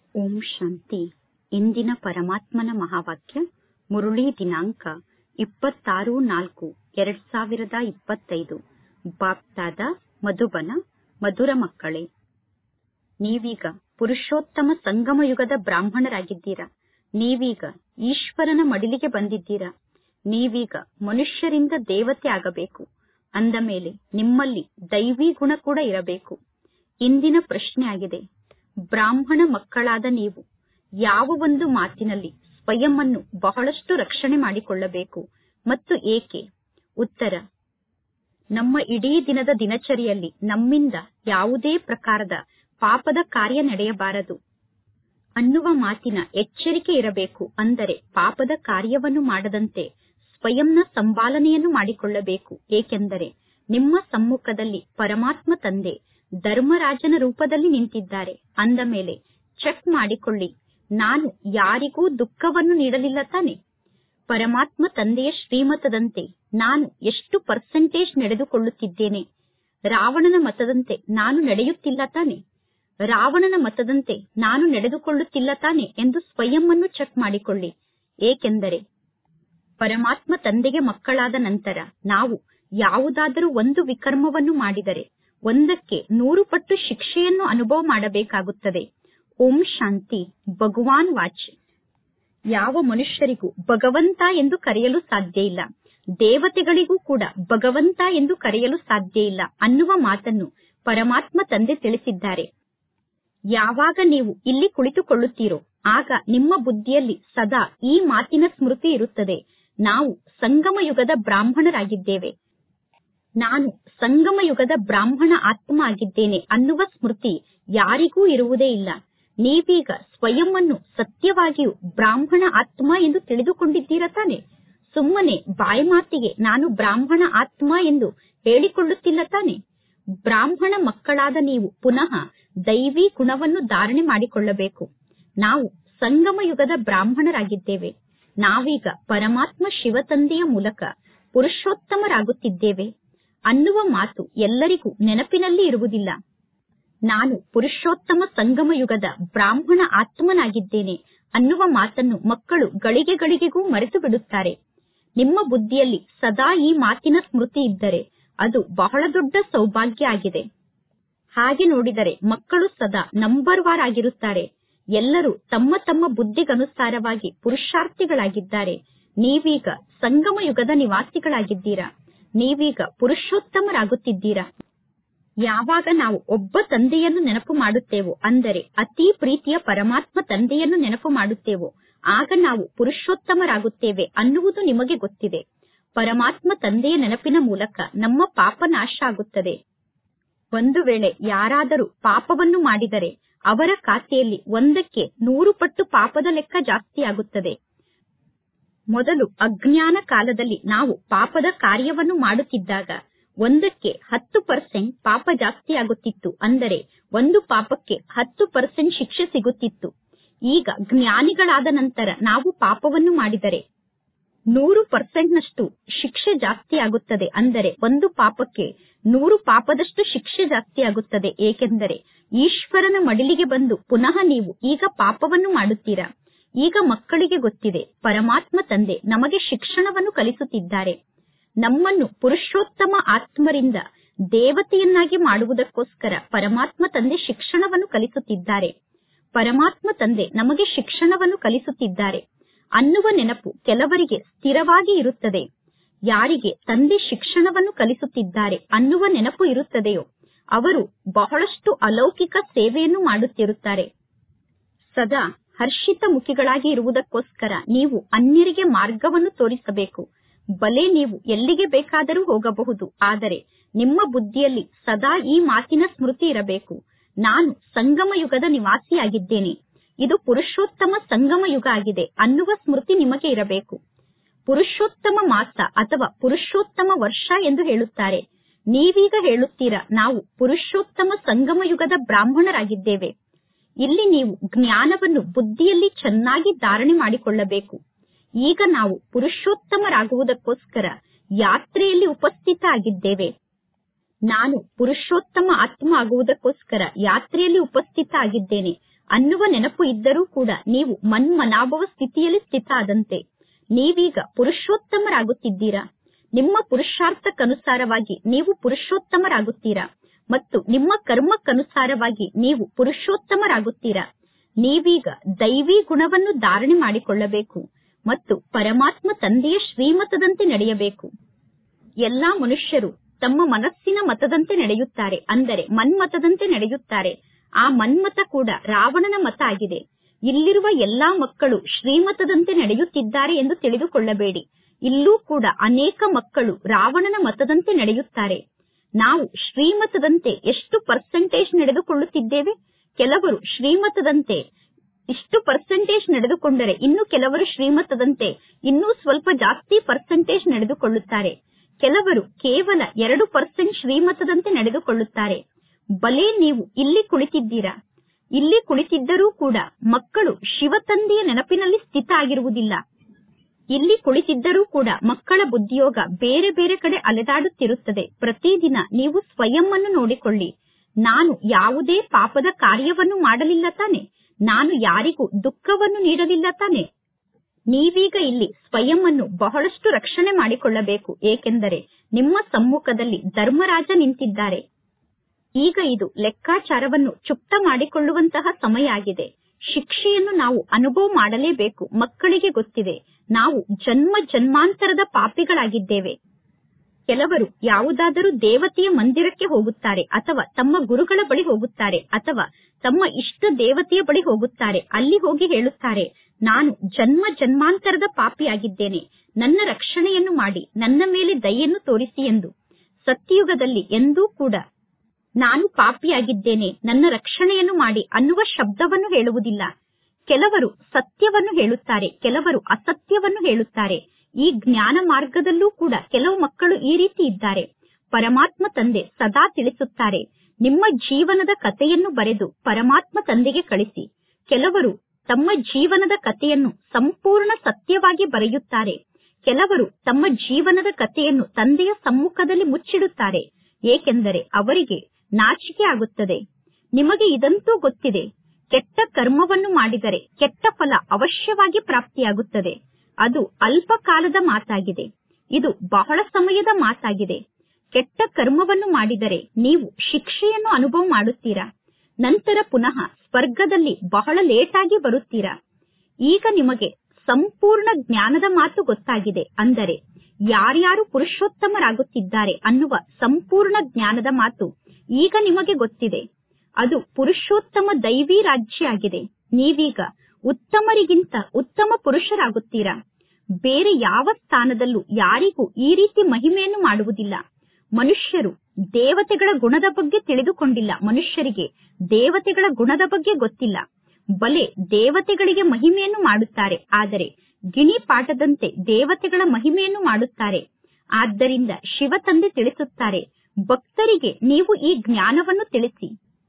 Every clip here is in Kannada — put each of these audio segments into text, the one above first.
ಓಂ ಶಾಂತಿ ಇಂದಿನ ಪರಮಾತ್ಮನ ಮಹಾವಾಕ್ಯ ಮುರುಳಿ ದಿನಾಂಕ ಇಪ್ಪತ್ತಾರು ನಾಲ್ಕು ಎರಡ್ ಸಾವಿರದ ಇಪ್ಪತ್ತೈದು ಬಾಪ್ದಾದ ಮಧುಬನ ಮಧುರ ಮಕ್ಕಳೇ ನೀವೀಗ ಪುರುಷೋತ್ತಮ ಸಂಗಮ ಯುಗದ ಬ್ರಾಹ್ಮಣರಾಗಿದ್ದೀರಾ ನೀವೀಗ ಈಶ್ವರನ ಮಡಿಲಿಗೆ ಬಂದಿದ್ದೀರಾ ನೀವೀಗ ಮನುಷ್ಯರಿಂದ ದೇವತೆ ಆಗಬೇಕು ಅಂದ ಮೇಲೆ ನಿಮ್ಮಲ್ಲಿ ದೈವಿ ಗುಣ ಕೂಡ ಇರಬೇಕು ಇಂದಿನ ಪ್ರಶ್ನೆ ಆಗಿದೆ ಬ್ರಾಹ್ಮಣ ಮಕ್ಕಳಾದ ನೀವು ಯಾವ ಒಂದು ಮಾತಿನಲ್ಲಿ ಸ್ವಯಂ ಅನ್ನು ಬಹಳಷ್ಟು ರಕ್ಷಣೆ ಮಾಡಿಕೊಳ್ಳಬೇಕು ಮತ್ತು ಏಕೆ ಉತ್ತರ ನಮ್ಮ ಇಡೀ ದಿನದ ದಿನಚರಿಯಲ್ಲಿ ನಮ್ಮಿಂದ ಯಾವುದೇ ಪ್ರಕಾರದ ಪಾಪದ ಕಾರ್ಯ ನಡೆಯಬಾರದು ಅನ್ನುವ ಮಾತಿನ ಎಚ್ಚರಿಕೆ ಇರಬೇಕು ಅಂದರೆ ಪಾಪದ ಕಾರ್ಯವನ್ನು ಮಾಡದಂತೆ ಸ್ವಯಂನ ಸಂಪಾಲನೆಯನ್ನು ಮಾಡಿಕೊಳ್ಳಬೇಕು ಏಕೆಂದರೆ ನಿಮ್ಮ ಸಮ್ಮುಖದಲ್ಲಿ ಪರಮಾತ್ಮ ತಂದೆ ಧರ್ಮರಾಜನ ರೂಪದಲ್ಲಿ ನಿಂತಿದ್ದಾರೆ ಅಂದ ಮೇಲೆ ಚೆಕ್ ಮಾಡಿಕೊಳ್ಳಿ ನಾನು ಯಾರಿಗೂ ದುಃಖವನ್ನು ನೀಡಲಿಲ್ಲ ತಾನೆ ಪರಮಾತ್ಮ ತಂದೆಯ ಶ್ರೀಮತದಂತೆ ನಾನು ಎಷ್ಟು ಪರ್ಸೆಂಟೇಜ್ ನಡೆದುಕೊಳ್ಳುತ್ತಿದ್ದೇನೆ ರಾವಣನ ಮತದಂತೆ ನಾನು ನಡೆಯುತ್ತಿಲ್ಲ ತಾನೆ ರಾವಣನ ಮತದಂತೆ ನಾನು ನಡೆದುಕೊಳ್ಳುತ್ತಿಲ್ಲ ತಾನೆ ಎಂದು ಸ್ವಯಂ ಅನ್ನು ಚೆಕ್ ಮಾಡಿಕೊಳ್ಳಿ ಏಕೆಂದರೆ ಪರಮಾತ್ಮ ತಂದೆಗೆ ಮಕ್ಕಳಾದ ನಂತರ ನಾವು ಯಾವುದಾದರೂ ಒಂದು ವಿಕರ್ಮವನ್ನು ಮಾಡಿದರೆ ಒಂದಕ್ಕೆ ನೂರು ಪಟ್ಟು ಶಿಕ್ಷೆಯನ್ನು ಅನುಭವ ಮಾಡಬೇಕಾಗುತ್ತದೆ ಓಂ ಶಾಂತಿ ಭಗವಾನ್ ವಾಚ್ ಯಾವ ಮನುಷ್ಯರಿಗೂ ಭಗವಂತ ಎಂದು ಕರೆಯಲು ಸಾಧ್ಯ ಇಲ್ಲ ದೇವತೆಗಳಿಗೂ ಕೂಡ ಭಗವಂತ ಎಂದು ಕರೆಯಲು ಸಾಧ್ಯ ಇಲ್ಲ ಅನ್ನುವ ಮಾತನ್ನು ಪರಮಾತ್ಮ ತಂದೆ ತಿಳಿಸಿದ್ದಾರೆ ಯಾವಾಗ ನೀವು ಇಲ್ಲಿ ಕುಳಿತುಕೊಳ್ಳುತ್ತೀರೋ ಆಗ ನಿಮ್ಮ ಬುದ್ಧಿಯಲ್ಲಿ ಸದಾ ಈ ಮಾತಿನ ಸ್ಮೃತಿ ಇರುತ್ತದೆ ನಾವು ಸಂಗಮ ಯುಗದ ಬ್ರಾಹ್ಮಣರಾಗಿದ್ದೇವೆ ನಾನು ಸಂಗಮ ಯುಗದ ಬ್ರಾಹ್ಮಣ ಆತ್ಮ ಆಗಿದ್ದೇನೆ ಅನ್ನುವ ಸ್ಮೃತಿ ಯಾರಿಗೂ ಇರುವುದೇ ಇಲ್ಲ ನೀವೀಗ ಸ್ವಯಂ ಅನ್ನು ಸತ್ಯವಾಗಿಯೂ ಬ್ರಾಹ್ಮಣ ಆತ್ಮ ಎಂದು ತಿಳಿದುಕೊಂಡಿದ್ದೀರ ತಾನೆ ಸುಮ್ಮನೆ ಬಾಯಿ ಮಾತಿಗೆ ನಾನು ಬ್ರಾಹ್ಮಣ ಆತ್ಮ ಎಂದು ಹೇಳಿಕೊಳ್ಳುತ್ತಿಲ್ಲ ತಾನೆ ಬ್ರಾಹ್ಮಣ ಮಕ್ಕಳಾದ ನೀವು ಪುನಃ ದೈವಿ ಗುಣವನ್ನು ಧಾರಣೆ ಮಾಡಿಕೊಳ್ಳಬೇಕು ನಾವು ಸಂಗಮ ಯುಗದ ಬ್ರಾಹ್ಮಣರಾಗಿದ್ದೇವೆ ನಾವೀಗ ಪರಮಾತ್ಮ ಶಿವತಂದೆಯ ಮೂಲಕ ಪುರುಷೋತ್ತಮರಾಗುತ್ತಿದ್ದೇವೆ ಅನ್ನುವ ಮಾತು ಎಲ್ಲರಿಗೂ ನೆನಪಿನಲ್ಲಿ ಇರುವುದಿಲ್ಲ ನಾನು ಪುರುಷೋತ್ತಮ ಸಂಗಮ ಯುಗದ ಬ್ರಾಹ್ಮಣ ಆತ್ಮನಾಗಿದ್ದೇನೆ ಅನ್ನುವ ಮಾತನ್ನು ಮಕ್ಕಳು ಗಳಿಗೆ ಗಳಿಗೆಗೂ ಮರೆತು ಬಿಡುತ್ತಾರೆ ನಿಮ್ಮ ಬುದ್ಧಿಯಲ್ಲಿ ಸದಾ ಈ ಮಾತಿನ ಸ್ಮೃತಿ ಇದ್ದರೆ ಅದು ಬಹಳ ದೊಡ್ಡ ಸೌಭಾಗ್ಯ ಆಗಿದೆ ಹಾಗೆ ನೋಡಿದರೆ ಮಕ್ಕಳು ಸದಾ ನಂಬರ್ ವಾರ್ ಆಗಿರುತ್ತಾರೆ ಎಲ್ಲರೂ ತಮ್ಮ ತಮ್ಮ ಬುದ್ಧಿಗನುಸಾರವಾಗಿ ಪುರುಷಾರ್ಥಿಗಳಾಗಿದ್ದಾರೆ ನೀವೀಗ ಸಂಗಮ ಯುಗದ ನಿವಾಸಿಗಳಾಗಿದ್ದೀರಾ ನೀವೀಗ ಪುರುಷೋತ್ತಮರಾಗುತ್ತಿದ್ದೀರಾ ಯಾವಾಗ ನಾವು ಒಬ್ಬ ತಂದೆಯನ್ನು ನೆನಪು ಮಾಡುತ್ತೇವೋ ಅಂದರೆ ಅತಿ ಪ್ರೀತಿಯ ಪರಮಾತ್ಮ ತಂದೆಯನ್ನು ನೆನಪು ಮಾಡುತ್ತೇವೋ ಆಗ ನಾವು ಪುರುಷೋತ್ತಮರಾಗುತ್ತೇವೆ ಅನ್ನುವುದು ನಿಮಗೆ ಗೊತ್ತಿದೆ ಪರಮಾತ್ಮ ತಂದೆಯ ನೆನಪಿನ ಮೂಲಕ ನಮ್ಮ ಪಾಪ ನಾಶ ಆಗುತ್ತದೆ ಒಂದು ವೇಳೆ ಯಾರಾದರೂ ಪಾಪವನ್ನು ಮಾಡಿದರೆ ಅವರ ಖಾತೆಯಲ್ಲಿ ಒಂದಕ್ಕೆ ನೂರು ಪಟ್ಟು ಪಾಪದ ಲೆಕ್ಕ ಜಾಸ್ತಿ ಆಗುತ್ತದೆ ಮೊದಲು ಅಜ್ಞಾನ ಕಾಲದಲ್ಲಿ ನಾವು ಪಾಪದ ಕಾರ್ಯವನ್ನು ಮಾಡುತ್ತಿದ್ದಾಗ ಒಂದಕ್ಕೆ ಹತ್ತು ಪರ್ಸೆಂಟ್ ಪಾಪ ಜಾಸ್ತಿ ಆಗುತ್ತಿತ್ತು ಅಂದರೆ ಒಂದು ಪಾಪಕ್ಕೆ ಹತ್ತು ಪರ್ಸೆಂಟ್ ಶಿಕ್ಷೆ ಸಿಗುತ್ತಿತ್ತು ಈಗ ಜ್ಞಾನಿಗಳಾದ ನಂತರ ನಾವು ಪಾಪವನ್ನು ಮಾಡಿದರೆ ನೂರು ಪರ್ಸೆಂಟ್ನಷ್ಟು ಶಿಕ್ಷೆ ಜಾಸ್ತಿ ಆಗುತ್ತದೆ ಅಂದರೆ ಒಂದು ಪಾಪಕ್ಕೆ ನೂರು ಪಾಪದಷ್ಟು ಶಿಕ್ಷೆ ಜಾಸ್ತಿ ಆಗುತ್ತದೆ ಏಕೆಂದರೆ ಈಶ್ವರನ ಮಡಿಲಿಗೆ ಬಂದು ಪುನಃ ನೀವು ಈಗ ಪಾಪವನ್ನು ಮಾಡುತ್ತೀರಾ ಈಗ ಮಕ್ಕಳಿಗೆ ಗೊತ್ತಿದೆ ಪರಮಾತ್ಮ ತಂದೆ ನಮಗೆ ಶಿಕ್ಷಣವನ್ನು ಕಲಿಸುತ್ತಿದ್ದಾರೆ ನಮ್ಮನ್ನು ಪುರುಷೋತ್ತಮ ಆತ್ಮರಿಂದ ದೇವತೆಯನ್ನಾಗಿ ಮಾಡುವುದಕ್ಕೋಸ್ಕರ ಪರಮಾತ್ಮ ತಂದೆ ಶಿಕ್ಷಣವನ್ನು ಕಲಿಸುತ್ತಿದ್ದಾರೆ ಪರಮಾತ್ಮ ತಂದೆ ನಮಗೆ ಶಿಕ್ಷಣವನ್ನು ಕಲಿಸುತ್ತಿದ್ದಾರೆ ಅನ್ನುವ ನೆನಪು ಕೆಲವರಿಗೆ ಸ್ಥಿರವಾಗಿ ಇರುತ್ತದೆ ಯಾರಿಗೆ ತಂದೆ ಶಿಕ್ಷಣವನ್ನು ಕಲಿಸುತ್ತಿದ್ದಾರೆ ಅನ್ನುವ ನೆನಪು ಇರುತ್ತದೆಯೋ ಅವರು ಬಹಳಷ್ಟು ಅಲೌಕಿಕ ಸೇವೆಯನ್ನು ಮಾಡುತ್ತಿರುತ್ತಾರೆ ಸದಾ ಹರ್ಷಿತ ಮುಖಿಗಳಾಗಿ ಇರುವುದಕ್ಕೋಸ್ಕರ ನೀವು ಅನ್ಯರಿಗೆ ಮಾರ್ಗವನ್ನು ತೋರಿಸಬೇಕು ಬಲೆ ನೀವು ಎಲ್ಲಿಗೆ ಬೇಕಾದರೂ ಹೋಗಬಹುದು ಆದರೆ ನಿಮ್ಮ ಬುದ್ಧಿಯಲ್ಲಿ ಸದಾ ಈ ಮಾತಿನ ಸ್ಮೃತಿ ಇರಬೇಕು ನಾನು ಸಂಗಮ ಯುಗದ ನಿವಾಸಿಯಾಗಿದ್ದೇನೆ ಇದು ಪುರುಷೋತ್ತಮ ಸಂಗಮ ಯುಗ ಆಗಿದೆ ಅನ್ನುವ ಸ್ಮೃತಿ ನಿಮಗೆ ಇರಬೇಕು ಪುರುಷೋತ್ತಮ ಮಾಸ ಅಥವಾ ಪುರುಷೋತ್ತಮ ವರ್ಷ ಎಂದು ಹೇಳುತ್ತಾರೆ ನೀವೀಗ ಹೇಳುತ್ತೀರಾ ನಾವು ಪುರುಷೋತ್ತಮ ಸಂಗಮ ಯುಗದ ಬ್ರಾಹ್ಮಣರಾಗಿದ್ದೇವೆ ಇಲ್ಲಿ ನೀವು ಜ್ಞಾನವನ್ನು ಬುದ್ಧಿಯಲ್ಲಿ ಚೆನ್ನಾಗಿ ಧಾರಣೆ ಮಾಡಿಕೊಳ್ಳಬೇಕು ಈಗ ನಾವು ಪುರುಷೋತ್ತಮರಾಗುವುದಕ್ಕೋಸ್ಕರ ಯಾತ್ರೆಯಲ್ಲಿ ಉಪಸ್ಥಿತ ಆಗಿದ್ದೇವೆ ನಾನು ಪುರುಷೋತ್ತಮ ಆತ್ಮ ಆಗುವುದಕ್ಕೋಸ್ಕರ ಯಾತ್ರೆಯಲ್ಲಿ ಉಪಸ್ಥಿತ ಆಗಿದ್ದೇನೆ ಅನ್ನುವ ನೆನಪು ಇದ್ದರೂ ಕೂಡ ನೀವು ಮನ್ಮನಾಭವ ಸ್ಥಿತಿಯಲ್ಲಿ ಸ್ಥಿತ ಆದಂತೆ ನೀವೀಗ ಪುರುಷೋತ್ತಮರಾಗುತ್ತಿದ್ದೀರಾ ನಿಮ್ಮ ಪುರುಷಾರ್ಥಕ್ಕನುಸಾರವಾಗಿ ನೀವು ಪುರುಷೋತ್ತಮರಾಗುತ್ತೀರಾ ಮತ್ತು ನಿಮ್ಮ ಕರ್ಮಕ್ಕನುಸಾರವಾಗಿ ನೀವು ಪುರುಷೋತ್ತಮರಾಗುತ್ತೀರಾ ನೀವೀಗ ದೈವಿ ಗುಣವನ್ನು ಧಾರಣೆ ಮಾಡಿಕೊಳ್ಳಬೇಕು ಮತ್ತು ಪರಮಾತ್ಮ ತಂದೆಯ ಶ್ರೀಮತದಂತೆ ನಡೆಯಬೇಕು ಎಲ್ಲಾ ಮನುಷ್ಯರು ತಮ್ಮ ಮನಸ್ಸಿನ ಮತದಂತೆ ನಡೆಯುತ್ತಾರೆ ಅಂದರೆ ಮನ್ಮತದಂತೆ ನಡೆಯುತ್ತಾರೆ ಆ ಮನ್ಮತ ಕೂಡ ರಾವಣನ ಮತ ಆಗಿದೆ ಇಲ್ಲಿರುವ ಎಲ್ಲಾ ಮಕ್ಕಳು ಶ್ರೀಮತದಂತೆ ನಡೆಯುತ್ತಿದ್ದಾರೆ ಎಂದು ತಿಳಿದುಕೊಳ್ಳಬೇಡಿ ಇಲ್ಲೂ ಕೂಡ ಅನೇಕ ಮಕ್ಕಳು ರಾವಣನ ಮತದಂತೆ ನಡೆಯುತ್ತಾರೆ ನಾವು ಶ್ರೀಮತದಂತೆ ಎಷ್ಟು ಪರ್ಸೆಂಟೇಜ್ ನಡೆದುಕೊಳ್ಳುತ್ತಿದ್ದೇವೆ ಕೆಲವರು ಶ್ರೀಮತದಂತೆ ಇಷ್ಟು ಪರ್ಸೆಂಟೇಜ್ ನಡೆದುಕೊಂಡರೆ ಇನ್ನು ಕೆಲವರು ಶ್ರೀಮತದಂತೆ ಇನ್ನೂ ಸ್ವಲ್ಪ ಜಾಸ್ತಿ ಪರ್ಸೆಂಟೇಜ್ ನಡೆದುಕೊಳ್ಳುತ್ತಾರೆ ಕೆಲವರು ಕೇವಲ ಎರಡು ಪರ್ಸೆಂಟ್ ಶ್ರೀಮತದಂತೆ ನಡೆದುಕೊಳ್ಳುತ್ತಾರೆ ಬಲೆ ನೀವು ಇಲ್ಲಿ ಕುಳಿತಿದ್ದೀರಾ ಇಲ್ಲಿ ಕುಳಿತಿದ್ದರೂ ಕೂಡ ಮಕ್ಕಳು ಶಿವತಂದೆಯ ನೆನಪಿನಲ್ಲಿ ಸ್ಥಿತ ಆಗಿರುವುದಿಲ್ಲ ಇಲ್ಲಿ ಕುಳಿತಿದ್ದರೂ ಕೂಡ ಮಕ್ಕಳ ಬುದ್ಧಿಯೋಗ ಬೇರೆ ಬೇರೆ ಕಡೆ ಅಲೆದಾಡುತ್ತಿರುತ್ತದೆ ಪ್ರತಿದಿನ ನೀವು ಸ್ವಯಂ ಅನ್ನು ನೋಡಿಕೊಳ್ಳಿ ನಾನು ಯಾವುದೇ ಪಾಪದ ಕಾರ್ಯವನ್ನು ಮಾಡಲಿಲ್ಲ ತಾನೆ ನಾನು ಯಾರಿಗೂ ದುಃಖವನ್ನು ನೀಡಲಿಲ್ಲ ತಾನೆ ನೀವೀಗ ಇಲ್ಲಿ ಸ್ವಯಂ ಅನ್ನು ಬಹಳಷ್ಟು ರಕ್ಷಣೆ ಮಾಡಿಕೊಳ್ಳಬೇಕು ಏಕೆಂದರೆ ನಿಮ್ಮ ಸಮ್ಮುಖದಲ್ಲಿ ಧರ್ಮರಾಜ ನಿಂತಿದ್ದಾರೆ ಈಗ ಇದು ಲೆಕ್ಕಾಚಾರವನ್ನು ಚುಪ್ತ ಮಾಡಿಕೊಳ್ಳುವಂತಹ ಸಮಯ ಆಗಿದೆ ಶಿಕ್ಷೆಯನ್ನು ನಾವು ಅನುಭವ ಮಾಡಲೇಬೇಕು ಮಕ್ಕಳಿಗೆ ಗೊತ್ತಿದೆ ನಾವು ಜನ್ಮ ಜನ್ಮಾಂತರದ ಪಾಪಿಗಳಾಗಿದ್ದೇವೆ ಕೆಲವರು ಯಾವುದಾದರೂ ದೇವತೆಯ ಮಂದಿರಕ್ಕೆ ಹೋಗುತ್ತಾರೆ ಅಥವಾ ತಮ್ಮ ಗುರುಗಳ ಬಳಿ ಹೋಗುತ್ತಾರೆ ಅಥವಾ ತಮ್ಮ ಇಷ್ಟ ದೇವತೆಯ ಬಳಿ ಹೋಗುತ್ತಾರೆ ಅಲ್ಲಿ ಹೋಗಿ ಹೇಳುತ್ತಾರೆ ನಾನು ಜನ್ಮ ಜನ್ಮಾಂತರದ ಪಾಪಿಯಾಗಿದ್ದೇನೆ ನನ್ನ ರಕ್ಷಣೆಯನ್ನು ಮಾಡಿ ನನ್ನ ಮೇಲೆ ದಯೆಯನ್ನು ತೋರಿಸಿ ಎಂದು ಸತ್ಯಯುಗದಲ್ಲಿ ಎಂದೂ ಕೂಡ ನಾನು ಪಾಪಿಯಾಗಿದ್ದೇನೆ ನನ್ನ ರಕ್ಷಣೆಯನ್ನು ಮಾಡಿ ಅನ್ನುವ ಶಬ್ದವನ್ನು ಹೇಳುವುದಿಲ್ಲ ಕೆಲವರು ಸತ್ಯವನ್ನು ಹೇಳುತ್ತಾರೆ ಕೆಲವರು ಅಸತ್ಯವನ್ನು ಹೇಳುತ್ತಾರೆ ಈ ಜ್ಞಾನ ಮಾರ್ಗದಲ್ಲೂ ಕೂಡ ಕೆಲವು ಮಕ್ಕಳು ಈ ರೀತಿ ಇದ್ದಾರೆ ಪರಮಾತ್ಮ ತಂದೆ ಸದಾ ತಿಳಿಸುತ್ತಾರೆ ನಿಮ್ಮ ಜೀವನದ ಕಥೆಯನ್ನು ಬರೆದು ಪರಮಾತ್ಮ ತಂದೆಗೆ ಕಳಿಸಿ ಕೆಲವರು ತಮ್ಮ ಜೀವನದ ಕಥೆಯನ್ನು ಸಂಪೂರ್ಣ ಸತ್ಯವಾಗಿ ಬರೆಯುತ್ತಾರೆ ಕೆಲವರು ತಮ್ಮ ಜೀವನದ ಕಥೆಯನ್ನು ತಂದೆಯ ಸಮ್ಮುಖದಲ್ಲಿ ಮುಚ್ಚಿಡುತ್ತಾರೆ ಏಕೆಂದರೆ ಅವರಿಗೆ ನಾಚಿಕೆ ಆಗುತ್ತದೆ ನಿಮಗೆ ಇದಂತೂ ಗೊತ್ತಿದೆ ಕೆಟ್ಟ ಕರ್ಮವನ್ನು ಮಾಡಿದರೆ ಕೆಟ್ಟ ಫಲ ಅವಶ್ಯವಾಗಿ ಪ್ರಾಪ್ತಿಯಾಗುತ್ತದೆ ಅದು ಅಲ್ಪ ಕಾಲದ ಮಾತಾಗಿದೆ ಇದು ಬಹಳ ಸಮಯದ ಮಾತಾಗಿದೆ ಕೆಟ್ಟ ಕರ್ಮವನ್ನು ಮಾಡಿದರೆ ನೀವು ಶಿಕ್ಷೆಯನ್ನು ಅನುಭವ ಮಾಡುತ್ತೀರಾ ನಂತರ ಪುನಃ ಸ್ವರ್ಗದಲ್ಲಿ ಬಹಳ ಲೇಟಾಗಿ ಬರುತ್ತೀರಾ ಈಗ ನಿಮಗೆ ಸಂಪೂರ್ಣ ಜ್ಞಾನದ ಮಾತು ಗೊತ್ತಾಗಿದೆ ಅಂದರೆ ಯಾರ್ಯಾರು ಪುರುಷೋತ್ತಮರಾಗುತ್ತಿದ್ದಾರೆ ಅನ್ನುವ ಸಂಪೂರ್ಣ ಜ್ಞಾನದ ಮಾತು ಈಗ ನಿಮಗೆ ಗೊತ್ತಿದೆ ಅದು ಪುರುಷೋತ್ತಮ ದೈವಿ ರಾಜ್ಯ ಆಗಿದೆ ನೀವೀಗ ಉತ್ತಮರಿಗಿಂತ ಉತ್ತಮ ಪುರುಷರಾಗುತ್ತೀರಾ ಬೇರೆ ಯಾವ ಸ್ಥಾನದಲ್ಲೂ ಯಾರಿಗೂ ಈ ರೀತಿ ಮಹಿಮೆಯನ್ನು ಮಾಡುವುದಿಲ್ಲ ಮನುಷ್ಯರು ದೇವತೆಗಳ ಗುಣದ ಬಗ್ಗೆ ತಿಳಿದುಕೊಂಡಿಲ್ಲ ಮನುಷ್ಯರಿಗೆ ದೇವತೆಗಳ ಗುಣದ ಬಗ್ಗೆ ಗೊತ್ತಿಲ್ಲ ಬಲೆ ದೇವತೆಗಳಿಗೆ ಮಹಿಮೆಯನ್ನು ಮಾಡುತ್ತಾರೆ ಆದರೆ ಗಿಣಿ ಪಾಠದಂತೆ ದೇವತೆಗಳ ಮಹಿಮೆಯನ್ನು ಮಾಡುತ್ತಾರೆ ಆದ್ದರಿಂದ ಶಿವ ತಂದೆ ತಿಳಿಸುತ್ತಾರೆ ಭಕ್ತರಿಗೆ ನೀವು ಈ ಜ್ಞಾನವನ್ನು ತಿಳಿಸಿ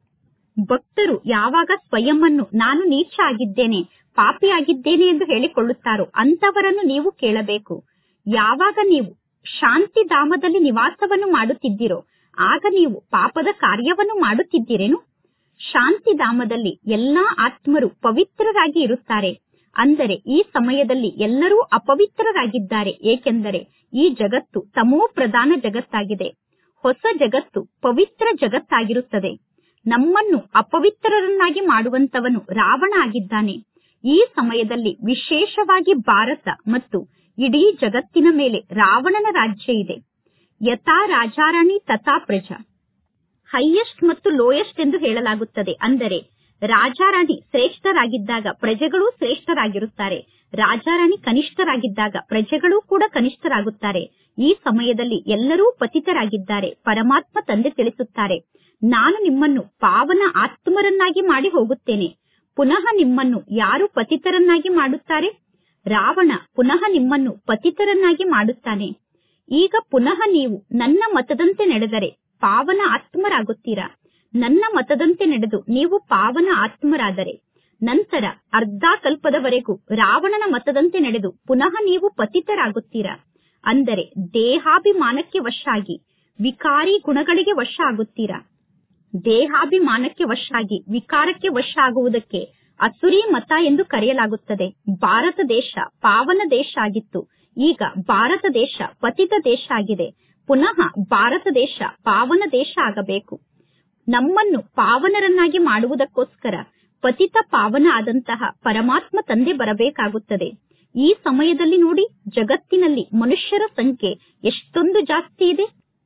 ಭಕ್ತರು ಯಾವಾಗ ಸ್ವಯಂವನ್ನು ನಾನು ನೀಚ ಆಗಿದ್ದೇನೆ ಪಾಪಿ ಆಗಿದ್ದೇನೆ ಎಂದು ಹೇಳಿಕೊಳ್ಳುತ್ತಾರೋ ಅಂತವರನ್ನು ನೀವು ಕೇಳಬೇಕು ಯಾವಾಗ ನೀವು ಶಾಂತಿ ಧಾಮದಲ್ಲಿ ನಿವಾಸವನ್ನು ಮಾಡುತ್ತಿದ್ದೀರೋ ಆಗ ನೀವು ಪಾಪದ ಕಾರ್ಯವನ್ನು ಮಾಡುತ್ತಿದ್ದೀರೇನು ಶಾಂತಿ ಧಾಮದಲ್ಲಿ ಎಲ್ಲಾ ಆತ್ಮರು ಪವಿತ್ರರಾಗಿ ಇರುತ್ತಾರೆ ಅಂದರೆ ಈ ಸಮಯದಲ್ಲಿ ಎಲ್ಲರೂ ಅಪವಿತ್ರರಾಗಿದ್ದಾರೆ ಏಕೆಂದರೆ ಈ ಜಗತ್ತು ತಮೋ ಪ್ರಧಾನ ಜಗತ್ತಾಗಿದೆ ಹೊಸ ಜಗತ್ತು ಪವಿತ್ರ ಜಗತ್ತಾಗಿರುತ್ತದೆ ನಮ್ಮನ್ನು ಅಪವಿತ್ರರನ್ನಾಗಿ ಮಾಡುವಂತವನು ರಾವಣ ಆಗಿದ್ದಾನೆ ಈ ಸಮಯದಲ್ಲಿ ವಿಶೇಷವಾಗಿ ಭಾರತ ಮತ್ತು ಇಡೀ ಜಗತ್ತಿನ ಮೇಲೆ ರಾವಣನ ರಾಜ್ಯ ಇದೆ ಯಥಾ ರಾಜಾರಾಣಿ ತಥಾ ಪ್ರಜಾ ಹೈಯೆಸ್ಟ್ ಮತ್ತು ಲೋಯೆಸ್ಟ್ ಎಂದು ಹೇಳಲಾಗುತ್ತದೆ ಅಂದರೆ ರಾಜಾರಾಣಿ ಶ್ರೇಷ್ಠರಾಗಿದ್ದಾಗ ಪ್ರಜೆಗಳು ಶ್ರೇಷ್ಠರಾಗಿರುತ್ತಾರೆ ರಾಜಾರಾಣಿ ಕನಿಷ್ಠರಾಗಿದ್ದಾಗ ಪ್ರಜೆಗಳು ಕೂಡ ಕನಿಷ್ಠರಾಗುತ್ತಾರೆ ಈ ಸಮಯದಲ್ಲಿ ಎಲ್ಲರೂ ಪತಿತರಾಗಿದ್ದಾರೆ ಪರಮಾತ್ಮ ತಂದೆ ತಿಳಿಸುತ್ತಾರೆ ನಾನು ನಿಮ್ಮನ್ನು ಪಾವನ ಆತ್ಮರನ್ನಾಗಿ ಮಾಡಿ ಹೋಗುತ್ತೇನೆ ಪುನಃ ನಿಮ್ಮನ್ನು ಯಾರು ಪತಿತರನ್ನಾಗಿ ಮಾಡುತ್ತಾರೆ ರಾವಣ ಪುನಃ ನಿಮ್ಮನ್ನು ಪತಿತರನ್ನಾಗಿ ಮಾಡುತ್ತಾನೆ ಈಗ ಪುನಃ ನೀವು ನನ್ನ ಮತದಂತೆ ನಡೆದರೆ ಪಾವನ ಆತ್ಮರಾಗುತ್ತೀರಾ ನನ್ನ ಮತದಂತೆ ನಡೆದು ನೀವು ಪಾವನ ಆತ್ಮರಾದರೆ ನಂತರ ಅರ್ಧಾಕಲ್ಪದವರೆಗೂ ರಾವಣನ ಮತದಂತೆ ನಡೆದು ಪುನಃ ನೀವು ಪತಿತರಾಗುತ್ತೀರಾ ಅಂದರೆ ದೇಹಾಭಿಮಾನಕ್ಕೆ ವಶ ಆಗಿ ವಿಕಾರಿ ಗುಣಗಳಿಗೆ ವಶ ಆಗುತ್ತೀರಾ ದೇಹಾಭಿಮಾನಕ್ಕೆ ವಶ ಆಗಿ ವಿಕಾರಕ್ಕೆ ವಶ ಆಗುವುದಕ್ಕೆ ಅಸುರಿ ಮತ ಎಂದು ಕರೆಯಲಾಗುತ್ತದೆ ಭಾರತ ದೇಶ ಪಾವನ ದೇಶ ಆಗಿತ್ತು ಈಗ ಭಾರತ ದೇಶ ಪತಿತ ದೇಶ ಆಗಿದೆ ಪುನಃ ಭಾರತ ದೇಶ ಪಾವನ ದೇಶ ಆಗಬೇಕು ನಮ್ಮನ್ನು ಪಾವನರನ್ನಾಗಿ ಮಾಡುವುದಕ್ಕೋಸ್ಕರ ಪತಿತ ಪಾವನ ಆದಂತಹ ಪರಮಾತ್ಮ ತಂದೆ ಬರಬೇಕಾಗುತ್ತದೆ ಈ ಸಮಯದಲ್ಲಿ ನೋಡಿ ಜಗತ್ತಿನಲ್ಲಿ ಮನುಷ್ಯರ ಸಂಖ್ಯೆ ಎಷ್ಟೊಂದು ಜಾಸ್ತಿ ಇದೆ